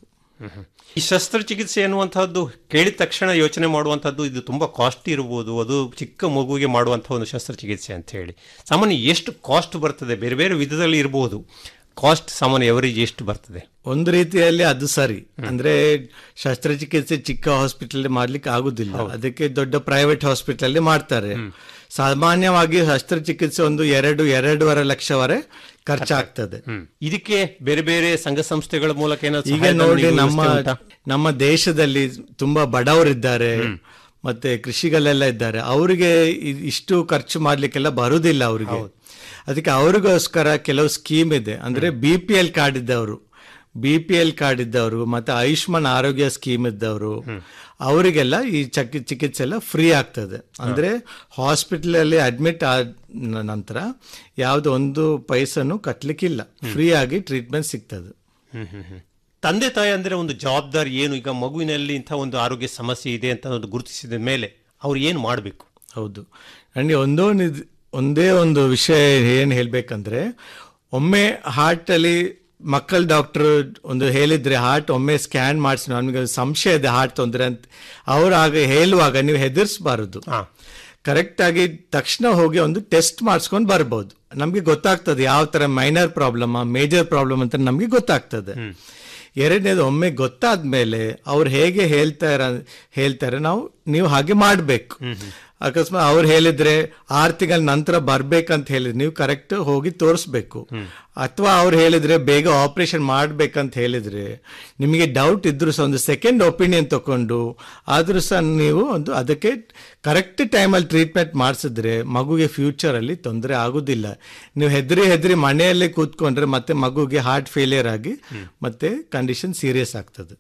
ಈ ಶಸ್ತ್ರಚಿಕಿತ್ಸೆ ಎನ್ನುವಂತಹದ್ದು ಕೇಳಿದ ತಕ್ಷಣ ಯೋಚನೆ ಮಾಡುವಂತಹದ್ದು ಇದು ತುಂಬಾ ಕಾಸ್ಟ್ ಇರಬಹುದು ಅದು ಚಿಕ್ಕ ಮಗುವಿಗೆ ಮಾಡುವಂತಹ ಒಂದು ಶಸ್ತ್ರಚಿಕಿತ್ಸೆ ಅಂತ ಹೇಳಿ ಸಾಮಾನ್ಯ ಎಷ್ಟು ಕಾಸ್ಟ್ ಬರ್ತದೆ ಬೇರೆ ಬೇರೆ ವಿಧದಲ್ಲಿ ಇರಬಹುದು ಕಾಸ್ಟ್ ಸಾಮಾನ್ಯ ಎವರೇಜ್ ಎಷ್ಟು ಬರ್ತದೆ ಒಂದು ರೀತಿಯಲ್ಲಿ ಅದು ಸರಿ ಅಂದ್ರೆ ಶಸ್ತ್ರಚಿಕಿತ್ಸೆ ಚಿಕ್ಕ ಹಾಸ್ಪಿಟಲ್ ಮಾಡ್ಲಿಕ್ಕೆ ಆಗುದಿಲ್ಲ ಅದಕ್ಕೆ ದೊಡ್ಡ ಪ್ರೈವೇಟ್ ಹಾಸ್ಪಿಟಲ್ ಮಾಡ್ತಾರೆ ಸಾಮಾನ್ಯವಾಗಿ ಶಸ್ತ್ರಚಿಕಿತ್ಸೆ ಒಂದು ಎರಡು ಎರಡೂವರೆ ಲಕ್ಷವರೆ ಖರ್ಚಾಗ್ತದೆ ಇದಕ್ಕೆ ಬೇರೆ ಬೇರೆ ಸಂಘ ಸಂಸ್ಥೆಗಳ ಮೂಲಕ ಏನಾದ್ರು ಈಗ ಸಹಾಯಧನ ನೋಡಿ ನೀಡುವ ನಮ್ಮ ವ್ಯವಸ್ಥೆ ಉಂಟಾ? ನಮ್ಮ ದೇಶದಲ್ಲಿ ತುಂಬಾ ಬಡವರಿದ್ದಾರೆ ಮತ್ತೆ ಕೃಷಿಗಳೆಲ್ಲ ಇದ್ದಾರೆ ಅವರಿಗೆ ಇ- ಇಷ್ಟು ಖರ್ಚು ಮಾಡ್ಲಿಕ್ಕೆಲ್ಲ ಬರುದಿಲ್ಲ ಅವರಿಗೆ ಅದಕ್ಕೆ ಅವ್ರಿಗೋಸ್ಕರ ಕೆಲವು ಸ್ಕೀಮ್ ಇದೆ ಅಂದ್ರೆ ಬಿ ಪಿ ಎಲ್ ಕಾರ್ಡ್ ಇದ್ದವರು ಬಿ ಪಿ ಎಲ್ ಕಾರ್ಡ್ ಇದ್ದವರು ಮತ್ತೆ ಆಯುಷ್ಮಾನ್ ಆರೋಗ್ಯ ಸ್ಕೀಮ್ ಇದ್ದವರು ಅವರಿಗೆಲ್ಲ ಈ ಚಕಿ ಚಿಕಿತ್ಸೆ ಎಲ್ಲ ಫ್ರೀ ಆಗ್ತದೆ ಅಂದ್ರೆ ಹಾಸ್ಪಿಟಲ್ ಅಲ್ಲಿ ಅಡ್ಮಿಟ್ ಆದ ನ- ನಂತರ ಯಾವ್ದು ಒಂದು ಪೈಸನು ಕಟ್ಲಿಕ್ಕಿಲ್ಲ ಫ್ರೀ ಆಗಿ ಟ್ರೀಟ್ಮೆಂಟ್ ಸಿಗ್ತದೆ ಹ್ಮ್, ಹ್ಮ್, ಹ್ಮ್. ತಂದೆ ತಾಯಿ ಅಂದ್ರೆ ಒಂದು ಜವಾಬ್ದಾರಿ ಏನು ಈಗ ಮಗುವಿನಲ್ಲಿ ಇಂಥ ಒಂದು ಆರೋಗ್ಯ ಸಮಸ್ಯೆ ಇದೆ ಅಂತ ಒಂದು ಗುರುತಿಸಿದ ಮೇಲೆ ಅವ್ರು ಏನು ಮಾಡಬೇಕು ಹೌದು ನನಗೆ ಒಂದೊಂದು ಇದ್- ಒಂದೇ ಒಂದು ವಿಷಯ ಏನ್ ಹೇಳ್ಬೇಕಂದ್ರೆ ಒಮ್ಮೆ ಹಾರ್ಟ್ ಅಲ್ಲಿ ಮಕ್ಕಳ ಡಾಕ್ಟರ್ ಒಂದು ಹೇಳಿದ್ರೆ ಹಾರ್ಟ್ ಒಮ್ಮೆ ಸ್ಕ್ಯಾನ್ ಮಾಡಿಸಿ ನಮಗೆ ಸಂಶಯ ಇದೆ ಹಾರ್ಟ್ ತೊಂದರೆ ಅಂತ ಅವ್ರು ಆಗ ಹೇಳುವಾಗ ನೀವು ಹೆದರ್ಸ್ಬಾರದು ಕರೆಕ್ಟ್ ಆಗಿ ತಕ್ಷಣ ಹೋಗಿ ಒಂದು ಟೆಸ್ಟ್ ಮಾಡಿಸ್ಕೊಂಡು ಬರ್ಬೋದು ನಮಗೆ ಗೊತ್ತಾಗ್ತದೆ ಯಾವ ತರ ಮೈನರ್ ಪ್ರಾಬ್ಲಮ್ ಮೇಜರ್ ಪ್ರಾಬ್ಲಮ್ ಅಂತ ನಮಗೆ ಗೊತ್ತಾಗ್ತದೆ ಎರಡನೇದು ಒಮ್ಮೆ ಗೊತ್ತಾದ್ಮೇಲೆ ಅವ್ರು ಹೇಗೆ ಹೇಳ್ತಾರೆ ಹೇಳ್ತಾರೆ ನಾವು ನೀವು ಹಾಗೆ ಮಾಡಬೇಕು ಅಕಸ್ಮಾತ್ ಅವ್ರು ಹೇಳಿದ್ರೆ ಆರು ತಿಂಗಳ ನಂತರ ಬರ್ಬೇಕಂತ ಹೇಳಿದ್ರೆ ನೀವು ಕರೆಕ್ಟ್ ಹೋಗಿ ತೋರಿಸ್ಬೇಕು ಅಥವಾ ಅವ್ರು ಹೇಳಿದ್ರೆ ಬೇಗ ಆಪರೇಷನ್ ಮಾಡ್ಬೇಕಂತ ಹೇಳಿದ್ರೆ ನಿಮಗೆ ಡೌಟ್ ಇದ್ರು ಸಹ ಒಂದು ಸೆಕೆಂಡ್ ಒಪಿನಿಯನ್ ತಕೊಂಡು ಆದ್ರೂ ಸಹ ನೀವು ಒಂದು ಅದಕ್ಕೆ ಕರೆಕ್ಟ್ ಟೈಮಲ್ಲಿ ಟ್ರೀಟ್ಮೆಂಟ್ ಮಾಡಿಸಿದ್ರೆ ಮಗುಗೆ ಫ್ಯೂಚರ್ ಅಲ್ಲಿ ತೊಂದರೆ ಆಗುದಿಲ್ಲ ನೀವು ಹೆದರಿ ಹೆದರಿ ಮನೆಯಲ್ಲೇ ಕೂತ್ಕೊಂಡ್ರೆ ಮತ್ತೆ ಮಗುಗೆ ಹಾರ್ಟ್ ಫೇಲಿಯರ್ ಆಗಿ ಮತ್ತೆ ಕಂಡೀಷನ್ ಸೀರಿಯಸ್ ಆಗ್ತದೆ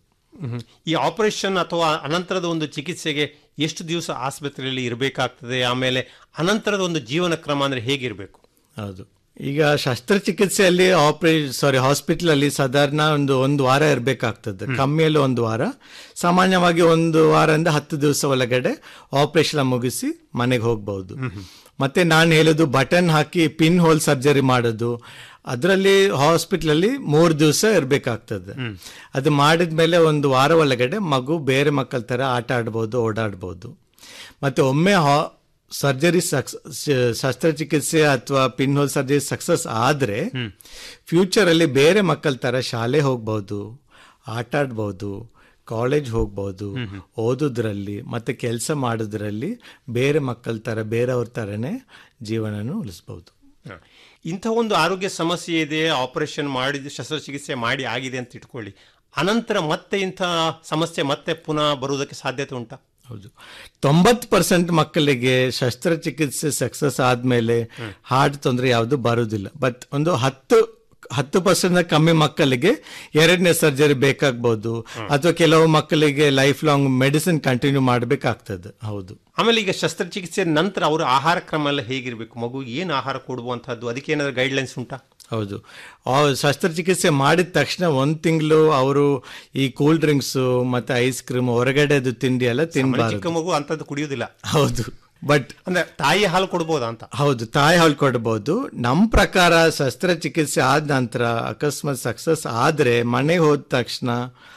ಈ ಆಪರೇಷನ್ ಅಥವಾ ಅನಂತರದ ಒಂದು ಚಿಕಿತ್ಸೆಗೆ ಎಷ್ಟು ದಿವಸ ಆಸ್ಪತ್ರೆಯಲ್ಲಿ ಇರಬೇಕಾಗ್ತದೆ ಆಮೇಲೆ ಅನಂತರದ ಒಂದು ಜೀವನ ಕ್ರಮ ಅಂದ್ರೆ ಹೇಗಿರಬೇಕು ಹೌದು ಈಗ ಶಸ್ತ್ರಚಿಕಿತ್ಸೆಯಲ್ಲಿ ಆಪರೇ ಸಾರಿ ಹಾಸ್ಪಿಟಲ್ ಅಲ್ಲಿ ಸಾಧಾರಣ ಒಂದು ಒಂದು ವಾರ ಇರಬೇಕಾಗ್ತದೆ ಕಮ್ಮಿಯಲ್ಲಿ ಒಂದು ವಾರ ಸಾಮಾನ್ಯವಾಗಿ ಒಂದು ವಾರದಿಂದ ಹತ್ತು ದಿವಸ ಒಳಗಡೆ ಆಪರೇಷನ್ ಮುಗಿಸಿ ಮನೆಗೆ ಹೋಗ್ಬಹುದು ಮತ್ತೆ ನಾನು ಹೇಳೋದು ಬಟನ್ ಹಾಕಿ ಪಿನ್ ಹೋಲ್ ಸರ್ಜರಿ ಮಾಡೋದು ಅದರಲ್ಲಿ ಹಾಸ್ಪಿಟಲ್ ಅಲ್ಲಿ ಮೂರು ದಿವಸ ಇರಬೇಕಾಗ್ತದೆ ಅದು ಮಾಡಿದ ಮೇಲೆ ಒಂದು ವಾರ ಒಳಗಡೆ ಮಗು ಬೇರೆ ಮಕ್ಕಳ ತರ ಆಟ ಆಡ್ಬೋದು ಓಡಾಡ್ಬೋದು ಮತ್ತೆ ಒಮ್ಮೆ ಹಾ- ಸರ್ಜರಿ ಸಕ್ಸ್ ಶಸ್ತ್ರಚಿಕಿತ್ಸೆ ಅಥವಾ ಪಿನ್ ಹೋಲ್ ಸರ್ಜರಿ ಸಕ್ಸಸ್ ಆದ್ರೆ ಫ್ಯೂಚರ್ ಅಲ್ಲಿ ಬೇರೆ ಮಕ್ಕಳ ತರ ಶಾಲೆ ಹೋಗ್ಬಹುದು ಆಟ ಆಡ್ಬಹುದು ಕಾಲೇಜ್ ಹೋಗ್ಬಹುದು ಓದೋದ್ರಲ್ಲಿ ಮತ್ತೆ ಕೆಲಸ ಮಾಡೋದ್ರಲ್ಲಿ ಬೇರೆ ಮಕ್ಕಳ ತರ ಬೇರೆಯವ್ರ ತರನೇ ಜೀವನನ ಉಳಿಸ್ಬಹುದು ಹ. ಇಂಥ ಒಂದು ಆರೋಗ್ಯ ಸಮಸ್ಯೆ ಇದೆ ಆಪರೇಷನ್ ಮಾಡಿದ ಶಸ್ತ್ರಚಿಕಿತ್ಸೆ ಮಾಡಿ ಆಗಿದೆ ಅಂತ ಇಟ್ಕೊಳ್ಳಿ ಅನಂತರ ಮತ್ತೆ ಇಂಥ ಸಮಸ್ಯೆ ಮತ್ತೆ ಪುನಃ ಬರುವುದಕ್ಕೆ ಸಾಧ್ಯತೆ ಉಂಟಾ ಹೌದು ತೊಂಬತ್ತು ಪರ್ಸೆಂಟ್ ಮಕ್ಕಳಿಗೆ ಶಸ್ತ್ರಚಿಕಿತ್ಸೆ ಸಕ್ಸಸ್ ಆದ್ಮೇಲೆ ಹಾರ್ಟ್ ತೊಂದರೆ ಯಾವುದು ಬರುವುದಿಲ್ಲ ಬಟ್ ಒಂದು ಹತ್ತು ಹತ್ತು ಪರ್ಸೆಂಟ್ ಕಮ್ಮಿ ಮಕ್ಕಳಿಗೆ ಎರಡನೇ ಸರ್ಜರಿ ಬೇಕಾಗ್ಬೋದು ಅಥವಾ ಕೆಲವು ಮಕ್ಕಳಿಗೆ ಲೈಫ್ ಲಾಂಗ್ ಮೆಡಿಸಿನ್ ಕಂಟಿನ್ಯೂ ಮಾಡಬೇಕಾಗ್ತದೆ ಹೌದು ಆಮೇಲೆ ಈಗ ಶಸ್ತ್ರಚಿಕಿತ್ಸೆ ನಂತರ ಅವರ ಆಹಾರ ಕ್ರಮ ಎಲ್ಲ ಹೇಗಿರಬೇಕು ಮಗು ಏನು ಆಹಾರ ಕೊಡುವಂತಹದ್ದು ಅದಕ್ಕೆ ಏನಾದ್ರು ಗೈಡ್ಲೈನ್ಸ್ ಉಂಟಾ ಹೌದು ಆ ಶಸ್ತ್ರಚಿಕಿತ್ಸೆ ಮಾಡಿದ ತಕ್ಷಣ ಒಂದ್ ತಿಂಗಳು ಅವರು ಈ ಕೂಲ್ ಡ್ರಿಂಕ್ಸ್ ಮತ್ತೆ ಐಸ್ ಕ್ರೀಮ್ ಹೊರಗಡೆದು ತಿಂಡಿ ಎಲ್ಲ ಚಿಕ್ಕ ತಿನ್ಬಾರ್ದು ಮಗು ಅಂತದ್ದು ಕುಡಿಯುವುದಿಲ್ಲ ಹೌದು ಬಟ್ ಅಂದ್ರೆ ತಾಯಿ ಹಾಲು ಕೊಡ್ಬೋದಾ ಅಂತ ಹೌದು ತಾಯಿ ಹಾಲು ಕೊಡಬಹುದು ನಮ್ಮ ಪ್ರಕಾರ ಶಸ್ತ್ರಚಿಕಿತ್ಸೆ ಆದ ನಂತರ ಅಕಸ್ಮಾತ್ ಸಕ್ಸಸ್ ಆದ್ರೆ ಮನೆಗೆ ಹೋದ ತಕ್ಷಣ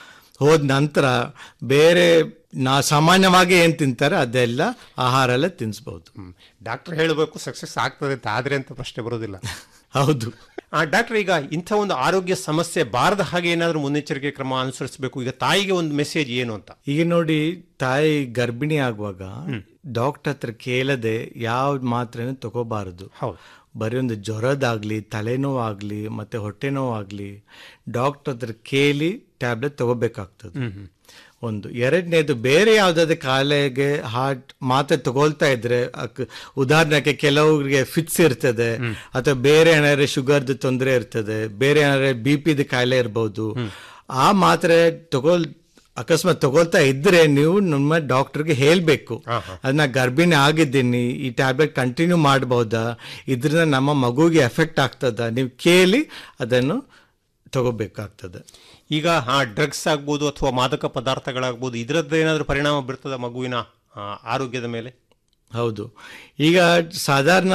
ಹೋದ ನಂತರ ಬೇರೆ ನಾ ಸಾಮಾನ್ಯವಾಗಿ ಏನ್ ತಿಂತಾರೆ ಅದೆಲ್ಲ ಆಹಾರ ಎಲ್ಲ ತಿನ್ಸ್ಬಹುದು ಡಾಕ್ಟರ್ ಹೇಳಬೇಕು ಸಕ್ಸಸ್ ಆಗ್ತದೆ ಅಂತ ಆದ್ರೆ ಅಂತ ಪ್ರಶ್ನೆ ಬರೋದಿಲ್ಲ ಹೌದು ಆ ಡಾಕ್ಟರ್ ಈಗ ಇಂಥ ಒಂದು ಆರೋಗ್ಯ ಸಮಸ್ಯೆ ಬಾರದ ಹಾಗೆ ಏನಾದರೂ ಮುನ್ನೆಚ್ಚರಿಕೆ ಕ್ರಮ ಅನುಸರಿಸಬೇಕು ಈಗ ತಾಯಿಗೆ ಒಂದು ಮೆಸೇಜ್ ಏನು ಅಂತ ಈಗ ನೋಡಿ ತಾಯಿ ಗರ್ಭಿಣಿ ಆಗುವಾಗ ಡಾಕ್ಟರ್ ಹತ್ರ ಕೇಳದೆ ಯಾವ ಮಾತ್ರೆನೂ ತಗೋಬಾರದು ಹೌದು ಬರೀ ಒಂದು ಜ್ವರದಾಗ್ಲಿ ತಲೆನೋವಾಗ್ಲಿ ಮತ್ತೆ ಹೊಟ್ಟೆ ನೋವಾಗ್ಲಿ ಡಾಕ್ಟರ್ ಹತ್ರ ಕೇಳಿ ಟ್ಯಾಬ್ಲೆಟ್ ತಗೋಬೇಕಾಗ್ತದೆ ಒಂದು ಎರಡನೇದು ಬೇರೆ ಯಾವ್ದಾದ್ರು ಕಾಯಿಲೆಗೆ ಹಾರ್ಟ್ ಮಾತ್ರೆ ತಗೊಳ್ತಾ ಇದ್ರೆ ಅಕ್- ಉದಾಹರಣೆಗೆ ಕೆಲವರಿಗೆ ಫಿಟ್ಸ್ ಇರ್ತದೆ ಅಥವಾ ಬೇರೆ ಏನಾದ್ರೆ ಶುಗರ್ದು ತೊಂದರೆ ಇರ್ತದೆ ಬೇರೆ ಏನಾದ್ರೆ ಬಿ ಪಿದ ಕಾಯಿಲೆ ಇರ್ಬೋದು ಆ ಮಾತ್ರೆ ತಗೊಳ್ ಅಕಸ್ಮಾತ್ ತಗೊಳ್ತಾ ಇದ್ರೆ ನೀವು ನಮ್ಮ ಡಾಕ್ಟರ್ಗೆ ಹೇಳ್ಬೇಕು ಅದನ್ನ ಗರ್ಭಿಣಿ ಆಗಿದ್ದೀನಿ ಈ ಟ್ಯಾಬ್ಲೆಟ್ ಕಂಟಿನ್ಯೂ ಮಾಡಬಹುದಾ ಇದರಿಂದ ನಮ್ಮ ಮಗುಗೆ ಎಫೆಕ್ಟ್ ಆಗ್ತದ ನೀವು ಕೇಳಿ ಅದನ್ನು ತಗೋಬೇಕಾಗ್ತದೆ ಈಗ ಆ ಡ್ರಗ್ಸ್ ಆಗ್ಬೋದು ಅಥವಾ ಮಾದಕ ಪದಾರ್ಥಗಳಾಗ್ಬೋದು ಇದರದ್ದು ಏನಾದರೂ ಪರಿಣಾಮ ಬೀರ್ತದ ಮಗುವಿನ ಆ, ಆರೋಗ್ಯದ ಮೇಲೆ ಹೌದು ಈಗ ಸಾಧಾರಣ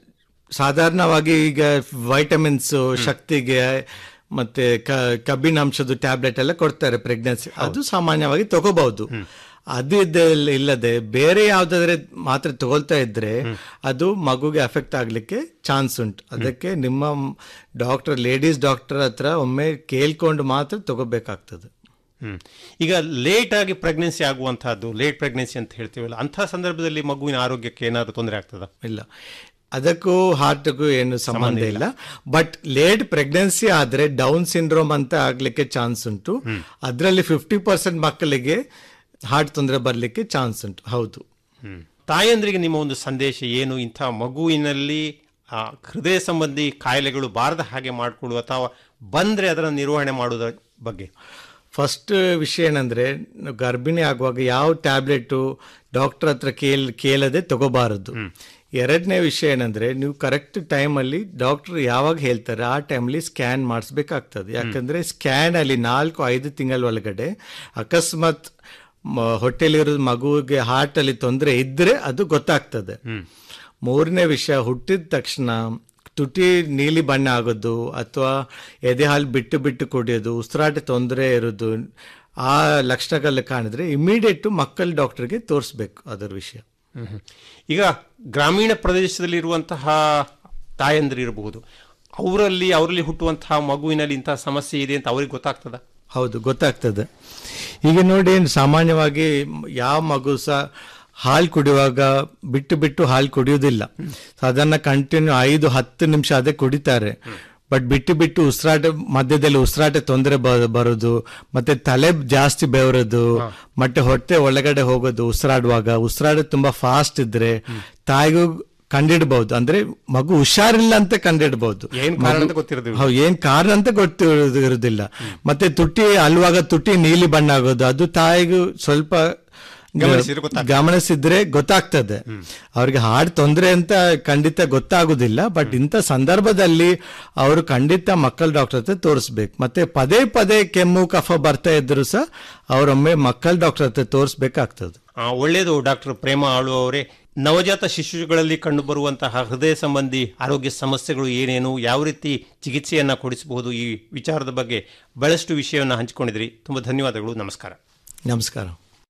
ಸಾಧಾರಣವಾಗಿ ಈಗ ವೈಟಮಿನ್ಸ್ ಶಕ್ತಿಗೆ ಮತ್ತೆ ಕ- ಕಬ್ಬಿನಾಂಶದ ಟ್ಯಾಬ್ಲೆಟ್ ಎಲ್ಲ ಕೊಡ್ತಾರೆ ಪ್ರೆಗ್ನೆನ್ಸಿ ಅದು ಸಾಮಾನ್ಯವಾಗಿ ತಗೋಬಹುದು ಅದು ಇದ್ದ- ಇಲ್ಲದೆ ಬೇರೆ ಯಾವ್ದಾದ್ರೆ ಮಾತ್ರೆ ತಗೊಳ್ತಾ ಇದ್ರೆ ಅದು ಮಗುಗೆ ಅಫೆಕ್ಟ್ ಆಗ್ಲಿಕ್ಕೆ ಚಾನ್ಸ್ ಉಂಟು ಅದಕ್ಕೆ ನಿಮ್ಮ ಡಾಕ್ಟರ್ ಲೇಡೀಸ್ ಡಾಕ್ಟರ್ ಹತ್ರ ಒಮ್ಮೆ ಕೇಳ್ಕೊಂಡು ಮಾತ್ರ ತಗೋಬೇಕಾಗ್ತದೆ ಹ್ಮ್. ಈಗ ಲೇಟ್ ಆಗಿ ಪ್ರೆಗ್ನೆನ್ಸಿ ಆಗುವಂತಹದ್ದು ಲೇಟ್ ಪ್ರೆಗ್ನೆನ್ಸಿ ಅಂತ ಹೇಳ್ತೀವಲ್ಲ ಅಂತಹ ಸಂದರ್ಭದಲ್ಲಿ ಮಗುವಿನ ಆರೋಗ್ಯಕ್ಕೆ ಏನಾದರೂ ತೊಂದರೆ ಆಗ್ತದ ಇಲ್ಲ ಅದಕ್ಕೂ ಹಾರ್ಟ್ಗೂ ಏನು ಸಂಬಂಧ ಇಲ್ಲ ಬಟ್ ಲೇಟ್ ಪ್ರೆಗ್ನೆನ್ಸಿ ಆದ್ರೆ ಡೌನ್ ಸಿಂಡ್ರೋಮ್ ಅಂತ ಆಗ್ಲಿಕ್ಕೆ ಚಾನ್ಸ್ ಉಂಟು ಅದರಲ್ಲಿ ಫಿಫ್ಟಿ ಪರ್ಸೆಂಟ್ ಮಕ್ಕಳಿಗೆ ಹಾರ್ಟ್ ತೊಂದರೆ ಬರ್ಲಿಕ್ಕೆ ಚಾನ್ಸ್ ಉಂಟು ಹೌದು ತಾಯಂದ್ರಿಗೆ ನಿಮ್ಮ ಒಂದು ಸಂದೇಶ ಏನು ಇಂಥ ಮಗುವಿನಲ್ಲಿ ಆ, ಹೃದಯ ಸಂಬಂಧಿ ಕಾಯಿಲೆಗಳು ಬಾರದ ಹಾಗೆ ಮಾಡಿಕೊಳ್ಳುವ ಅಥವಾ ಬಂದ್ರೆ ಅದರ ನಿರ್ವಹಣೆ ಮಾಡುವುದರ ಬಗ್ಗೆ ಫಸ್ಟ್ ವಿಷಯ ಏನಂದ್ರೆ ನಾವು ಗರ್ಭಿಣಿ ಆಗುವಾಗ ಯಾವ ಟ್ಯಾಬ್ಲೆಟ್ ಡಾಕ್ಟರ್ ಹತ್ರ ಕೇಲ್ ಕೇಳದೆ ತಗೋಬಾರದು ಎರಡನೇ ವಿಷಯ ಏನಂದ್ರೆ ನೀವು ಕರೆಕ್ಟ್ ಟೈಮಲ್ಲಿ ಡಾಕ್ಟರ್ ಯಾವಾಗ ಹೇಳ್ತಾರೆ ಆ ಟೈಮಲ್ಲಿ ಸ್ಕ್ಯಾನ್ ಮಾಡಿಸ್ಬೇಕಾಗ್ತದೆ ಯಾಕಂದ್ರೆ ಸ್ಕ್ಯಾನ್ ಅಲ್ಲಿ ನಾಲ್ಕು ಐದು ತಿಂಗಳ ಒಳಗಡೆ ಅಕಸ್ಮಾತ್ ಮ- ಹೊಟ್ಟೆಲಿರೋ ಮಗುವಿಗೆ ಹಾರ್ಟ್ ಅಲ್ಲಿ ತೊಂದರೆ ಇದ್ರೆ ಅದು ಗೊತ್ತಾಗ್ತದೆ ಮೂರನೇ ವಿಷಯ ಹುಟ್ಟಿದ ತಕ್ಷಣ ತುಟಿ ನೀಲಿ ಬಣ್ಣ ಆಗೋದು ಅಥವಾ ಎದೆ ಹಾಲು ಬಿಟ್ಟು ಬಿಟ್ಟು ಕುಡಿಯೋದು ಉಸಿರಾಟ ತೊಂದರೆ ಇರೋದು ಆ ಲಕ್ಷಣಗಳು ಕಾಣಿದ್ರೆ ಇಮಿಡಿಯೇಟ್ ಮಕ್ಕಳ ಡಾಕ್ಟರ್ಗೆ ತೋರಿಸ್ಬೇಕು ಅದರ ವಿಷಯ ಈಗ ಗ್ರಾಮೀಣ ಪ್ರದೇಶದಲ್ಲಿ ಇರುವಂತಹ ತಾಯಂದಿರು ಇರಬಹುದು ಅವರಲ್ಲಿ ಅವರಲ್ಲಿ ಹುಟ್ಟುವಂತಹ ಮಗುವಿನಲ್ಲಿ ಇಂತಹ ಸಮಸ್ಯೆ ಇದೆ ಅಂತ ಅವ್ರಿಗೆ ಗೊತ್ತಾಗ್ತದ ಹೌದು ಗೊತ್ತಾಗ್ತದೆ ಈಗ ನೋಡಿ ಸಾಮಾನ್ಯವಾಗಿ ಯಾವ ಮಗು ಸಹ ಹಾಲು ಕುಡಿಯುವಾಗ ಬಿಟ್ಟು ಬಿಟ್ಟು ಹಾಲು ಕುಡಿಯೋದಿಲ್ಲ ಸಾಧಾರಣ ಕಂಟಿನ್ಯೂ ಐದು ಹತ್ತು ನಿಮಿಷ ಅದೇ ಕುಡಿತಾರೆ ಬಟ್ ಬಿಟ್ಟು ಬಿಟ್ಟು ಉಸಿರಾಟ ಮಧ್ಯದಲ್ಲಿ ಉಸಿರಾಟ ತೊಂದರೆ ಬರೋದು ಮತ್ತೆ ತಲೆ ಜಾಸ್ತಿ ಬೆವರೋದು ಮತ್ತೆ ಹೊಟ್ಟೆ ಒಳಗಡೆ ಹೋಗೋದು ಉಸಿರಾಡುವಾಗ ಉಸಿರಾಟ ತುಂಬಾ ಫಾಸ್ಟ್ ಇದ್ರೆ ತಾಯಿಗೂ ಕಂಡಿಡ್ಬಹುದು ಅಂದ್ರೆ ಮಗು ಹುಷಾರಿಲ್ಲ ಅಂತ ಕಂಡಿಡ್ಬಹುದು ಏನ್ ಕಾರಣ ಅಂತ ಗೊತ್ತಿರೋದಿಲ್ಲ. ಹೌದು ಏನ್ ಕಾರಣ ಅಂತ ಗೊತ್ತಿರೋದು ಇರುದಿಲ್ಲ ಮತ್ತೆ ತುಟಿ ಅಲ್ವಾಗ ತುಟಿ ನೀಲಿ ಬಣ್ಣ ಆಗೋದು ಅದು ತಾಯಿಗೂ ಸ್ವಲ್ಪ ಗಮನಿಸಿದ್ರೆ ಗೊತ್ತಾಗ್ತದೆ. ಗಮನಿಸಿದ್ರೆ ಗೊತ್ತಾಗ್ತದೆ ಅವ್ರಿಗೆ ಹಾರ್ಟ್ ತೊಂದರೆ ಅಂತ ಖಂಡಿತ ಗೊತ್ತಾಗುದಿಲ್ಲ ಬಟ್ ಇಂಥ ಸಂದರ್ಭದಲ್ಲಿ ಅವರು ಖಂಡಿತ ಮಕ್ಕಳ ಡಾಕ್ಟರ್ ಹತ್ರ ತೋರಿಸ್ಬೇಕು ಮತ್ತೆ ಪದೇ ಪದೇ ಕೆಮ್ಮು ಕಫ ಬರ್ತಾ ಇದ್ರು ಸಹ ಅವರೊಮ್ಮೆ ಮಕ್ಕಳ ಡಾಕ್ಟರ್ ಹತ್ರ ತೋರಿಸ್ಬೇಕಾಗ್ತದೆ ಆ, ಒಳ್ಳೆಯದು ಡಾಕ್ಟರ್ ಪ್ರೇಮ ಆಳು ಅವರೇ ನವಜಾತ ಶಿಶುಗಳಲ್ಲಿ ಕಂಡುಬರುವಂತಹ ಹೃದಯ ಸಂಬಂಧಿ ಆರೋಗ್ಯ ಸಮಸ್ಯೆಗಳು ಏನೇನು ಯಾವ ರೀತಿ ಚಿಕಿತ್ಸೆಯನ್ನ ಕೊಡಿಸಬಹುದು ಈ ವಿಚಾರದ ಬಗ್ಗೆ ಬಹಳಷ್ಟು ವಿಷಯವನ್ನು ಹಂಚಿಕೊಂಡಿದ್ರಿ ತುಂಬಾ ಧನ್ಯವಾದಗಳು ನಮಸ್ಕಾರ ನಮಸ್ಕಾರ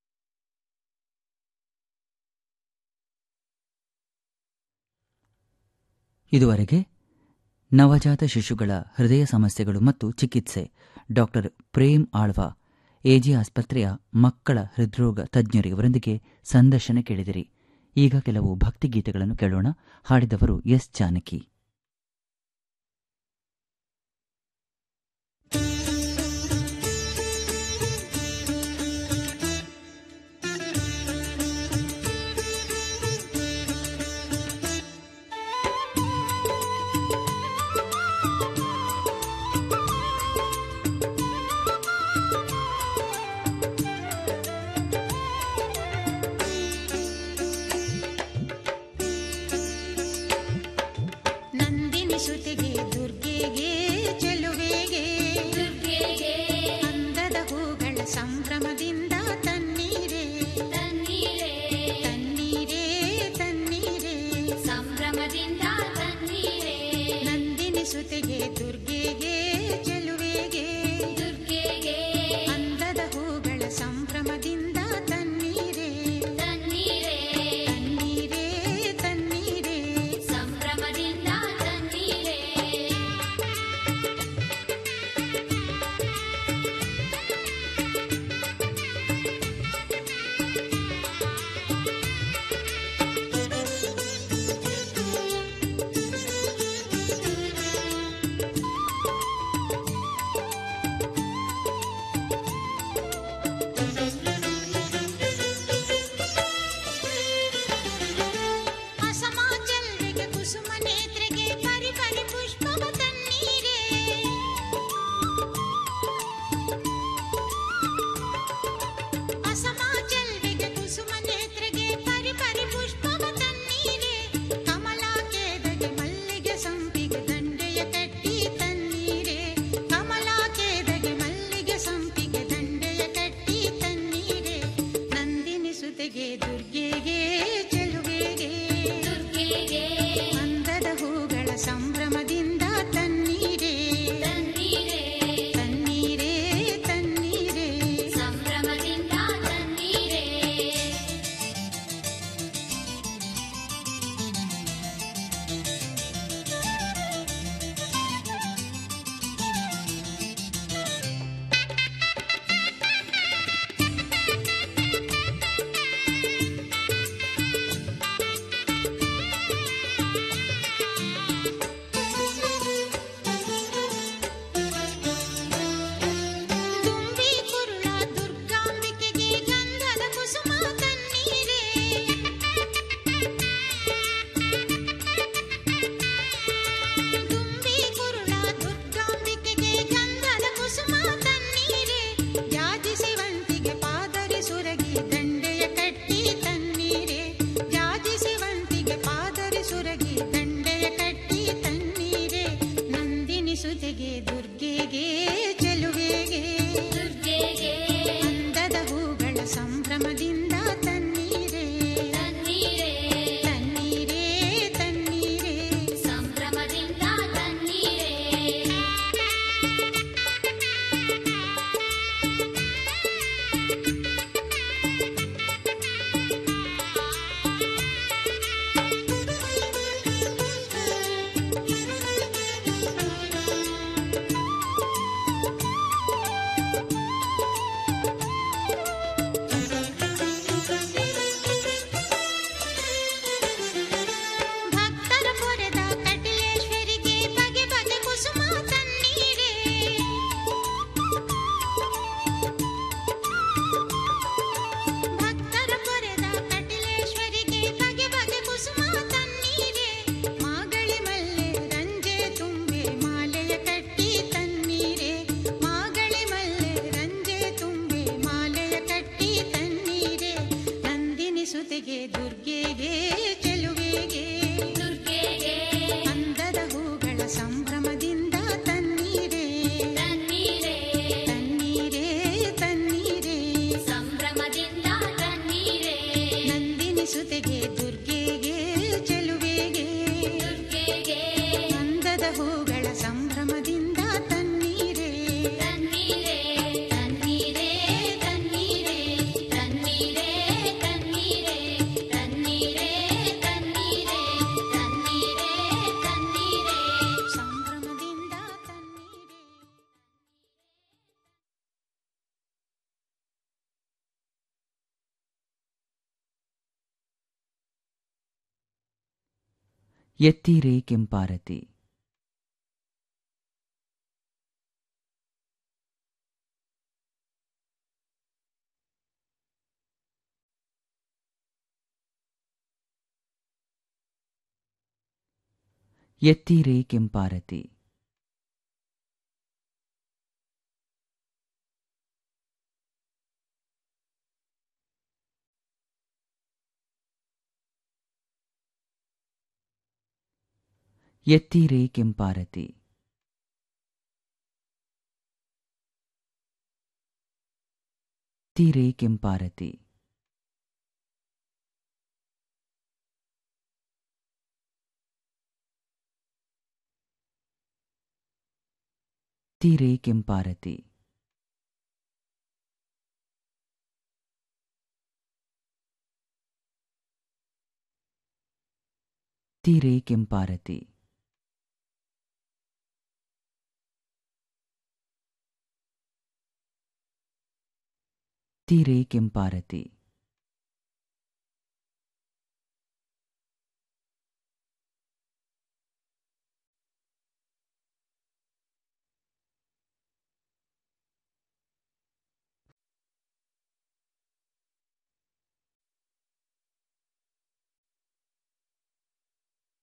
ಇದುವರೆಗೆ ನವಜಾತ ಶಿಶುಗಳ ಹೃದಯ ಸಮಸ್ಯೆಗಳು ಮತ್ತು ಚಿಕಿತ್ಸೆ ಡಾಕ್ಟರ್ ಪ್ರೇಮ್ ಆಳ್ವಾ ಎಜಿ ಆಸ್ಪತ್ರೆಯ ಮಕ್ಕಳ ಹೃದ್ರೋಗ ತಜ್ಞರಿವರೊಂದಿಗೆ ಸಂದರ್ಶನ ಕೇಳಿದಿರಿ ಈಗ ಕೆಲವು ಭಕ್ತಿಗೀತೆಗಳನ್ನು ಕೇಳೋಣ ಹಾಡಿದವರು ಎಸ್ ಜಾನಕಿ ನಂದಿನಿ ಸುತಿಗೆ ದುರ್ಗೆಗೆ ಚೆಲುವೆಗೆ ಅಂದದ ಹೂಗಳ ಸಂಭ್ರಮದಿಂದ ತನ್ನೀರೇ ತನ್ನೀರೇ ತನ್ನೀರೇ ತನ್ನೀರೇ ಸಂಭ್ರಮದಿಂದ ತನ್ನೀರೇ ನಂದಿನಿ ಸುತಿಗೆ ದುರ್ಗೆಗೆ ಚೆಲುವೆಗೆ ದುರ್ಗೆಗೆ ಅಂದದ ಹೂಗಳ ಸಂಭ್ರಮದಿಂದ ತನ್ನೀರೇ ತನ್ನೀರೇ ತನ್ನೀರೇ ತನ್ನೀರೇ ಸಂಭ್ರಮದಿಂದ ತನ್ನೀರೇ ದುರ್ಗೆಗೆ ಚೆಲುವೆಗೆ ದುರ್ಗೆಗೆ ಅಂದದ ಹೂಗಳ ಸಂಭ್ರಮದಿಂದ ತನ್ನೀರೇ ತನ್ನೀರೇ ತನ್ನೀರೇ ತನ್ನೀರೇ ಸಂಭ್ರಮದಿಂದ ತನ್ನೀರೇ ನಂದಿನಿ ಸುತೆಗೆ ದುರ್ಗೆಗೆ ಚೆಲುವೆಗೆ ದುರ್ಗೆಗೆ ಅಂದದ ಹೂಗಳ ಸಂಭ್ರಮದಿಂದ ತನ್ನೀರೇ ತನ್ನೀರೇ ತನ್ನೀರೇ ತನ್ನೀರೇ ತನ್ನೀರೇ ತನ್ನೀರೇ ತನ್ನೀರೇ ತನ್ನೀರೇ ತನ್ನೀರೇ ತನ್ನೀರೇ ಸಂಭ್ರಮದಿಂದ ತನ್ನೀರೇ ಎತ್ತೀರೇ ಕೆಂಪಾರತಿ ಎತ್ತೀರೇ ಕೆಂಪಾರತಿ ಎತ್ತೀರೇ ಕೆಂಪಾರತಿ ತೀರೇ ಕೆಂಪಾರತಿ ತೀರೇ ಕೆಂಪಾರತಿ ತೀರೇ ಕೆಂಪಾರತಿ ತೀರೇ ಕೆಂಪಾರತಿ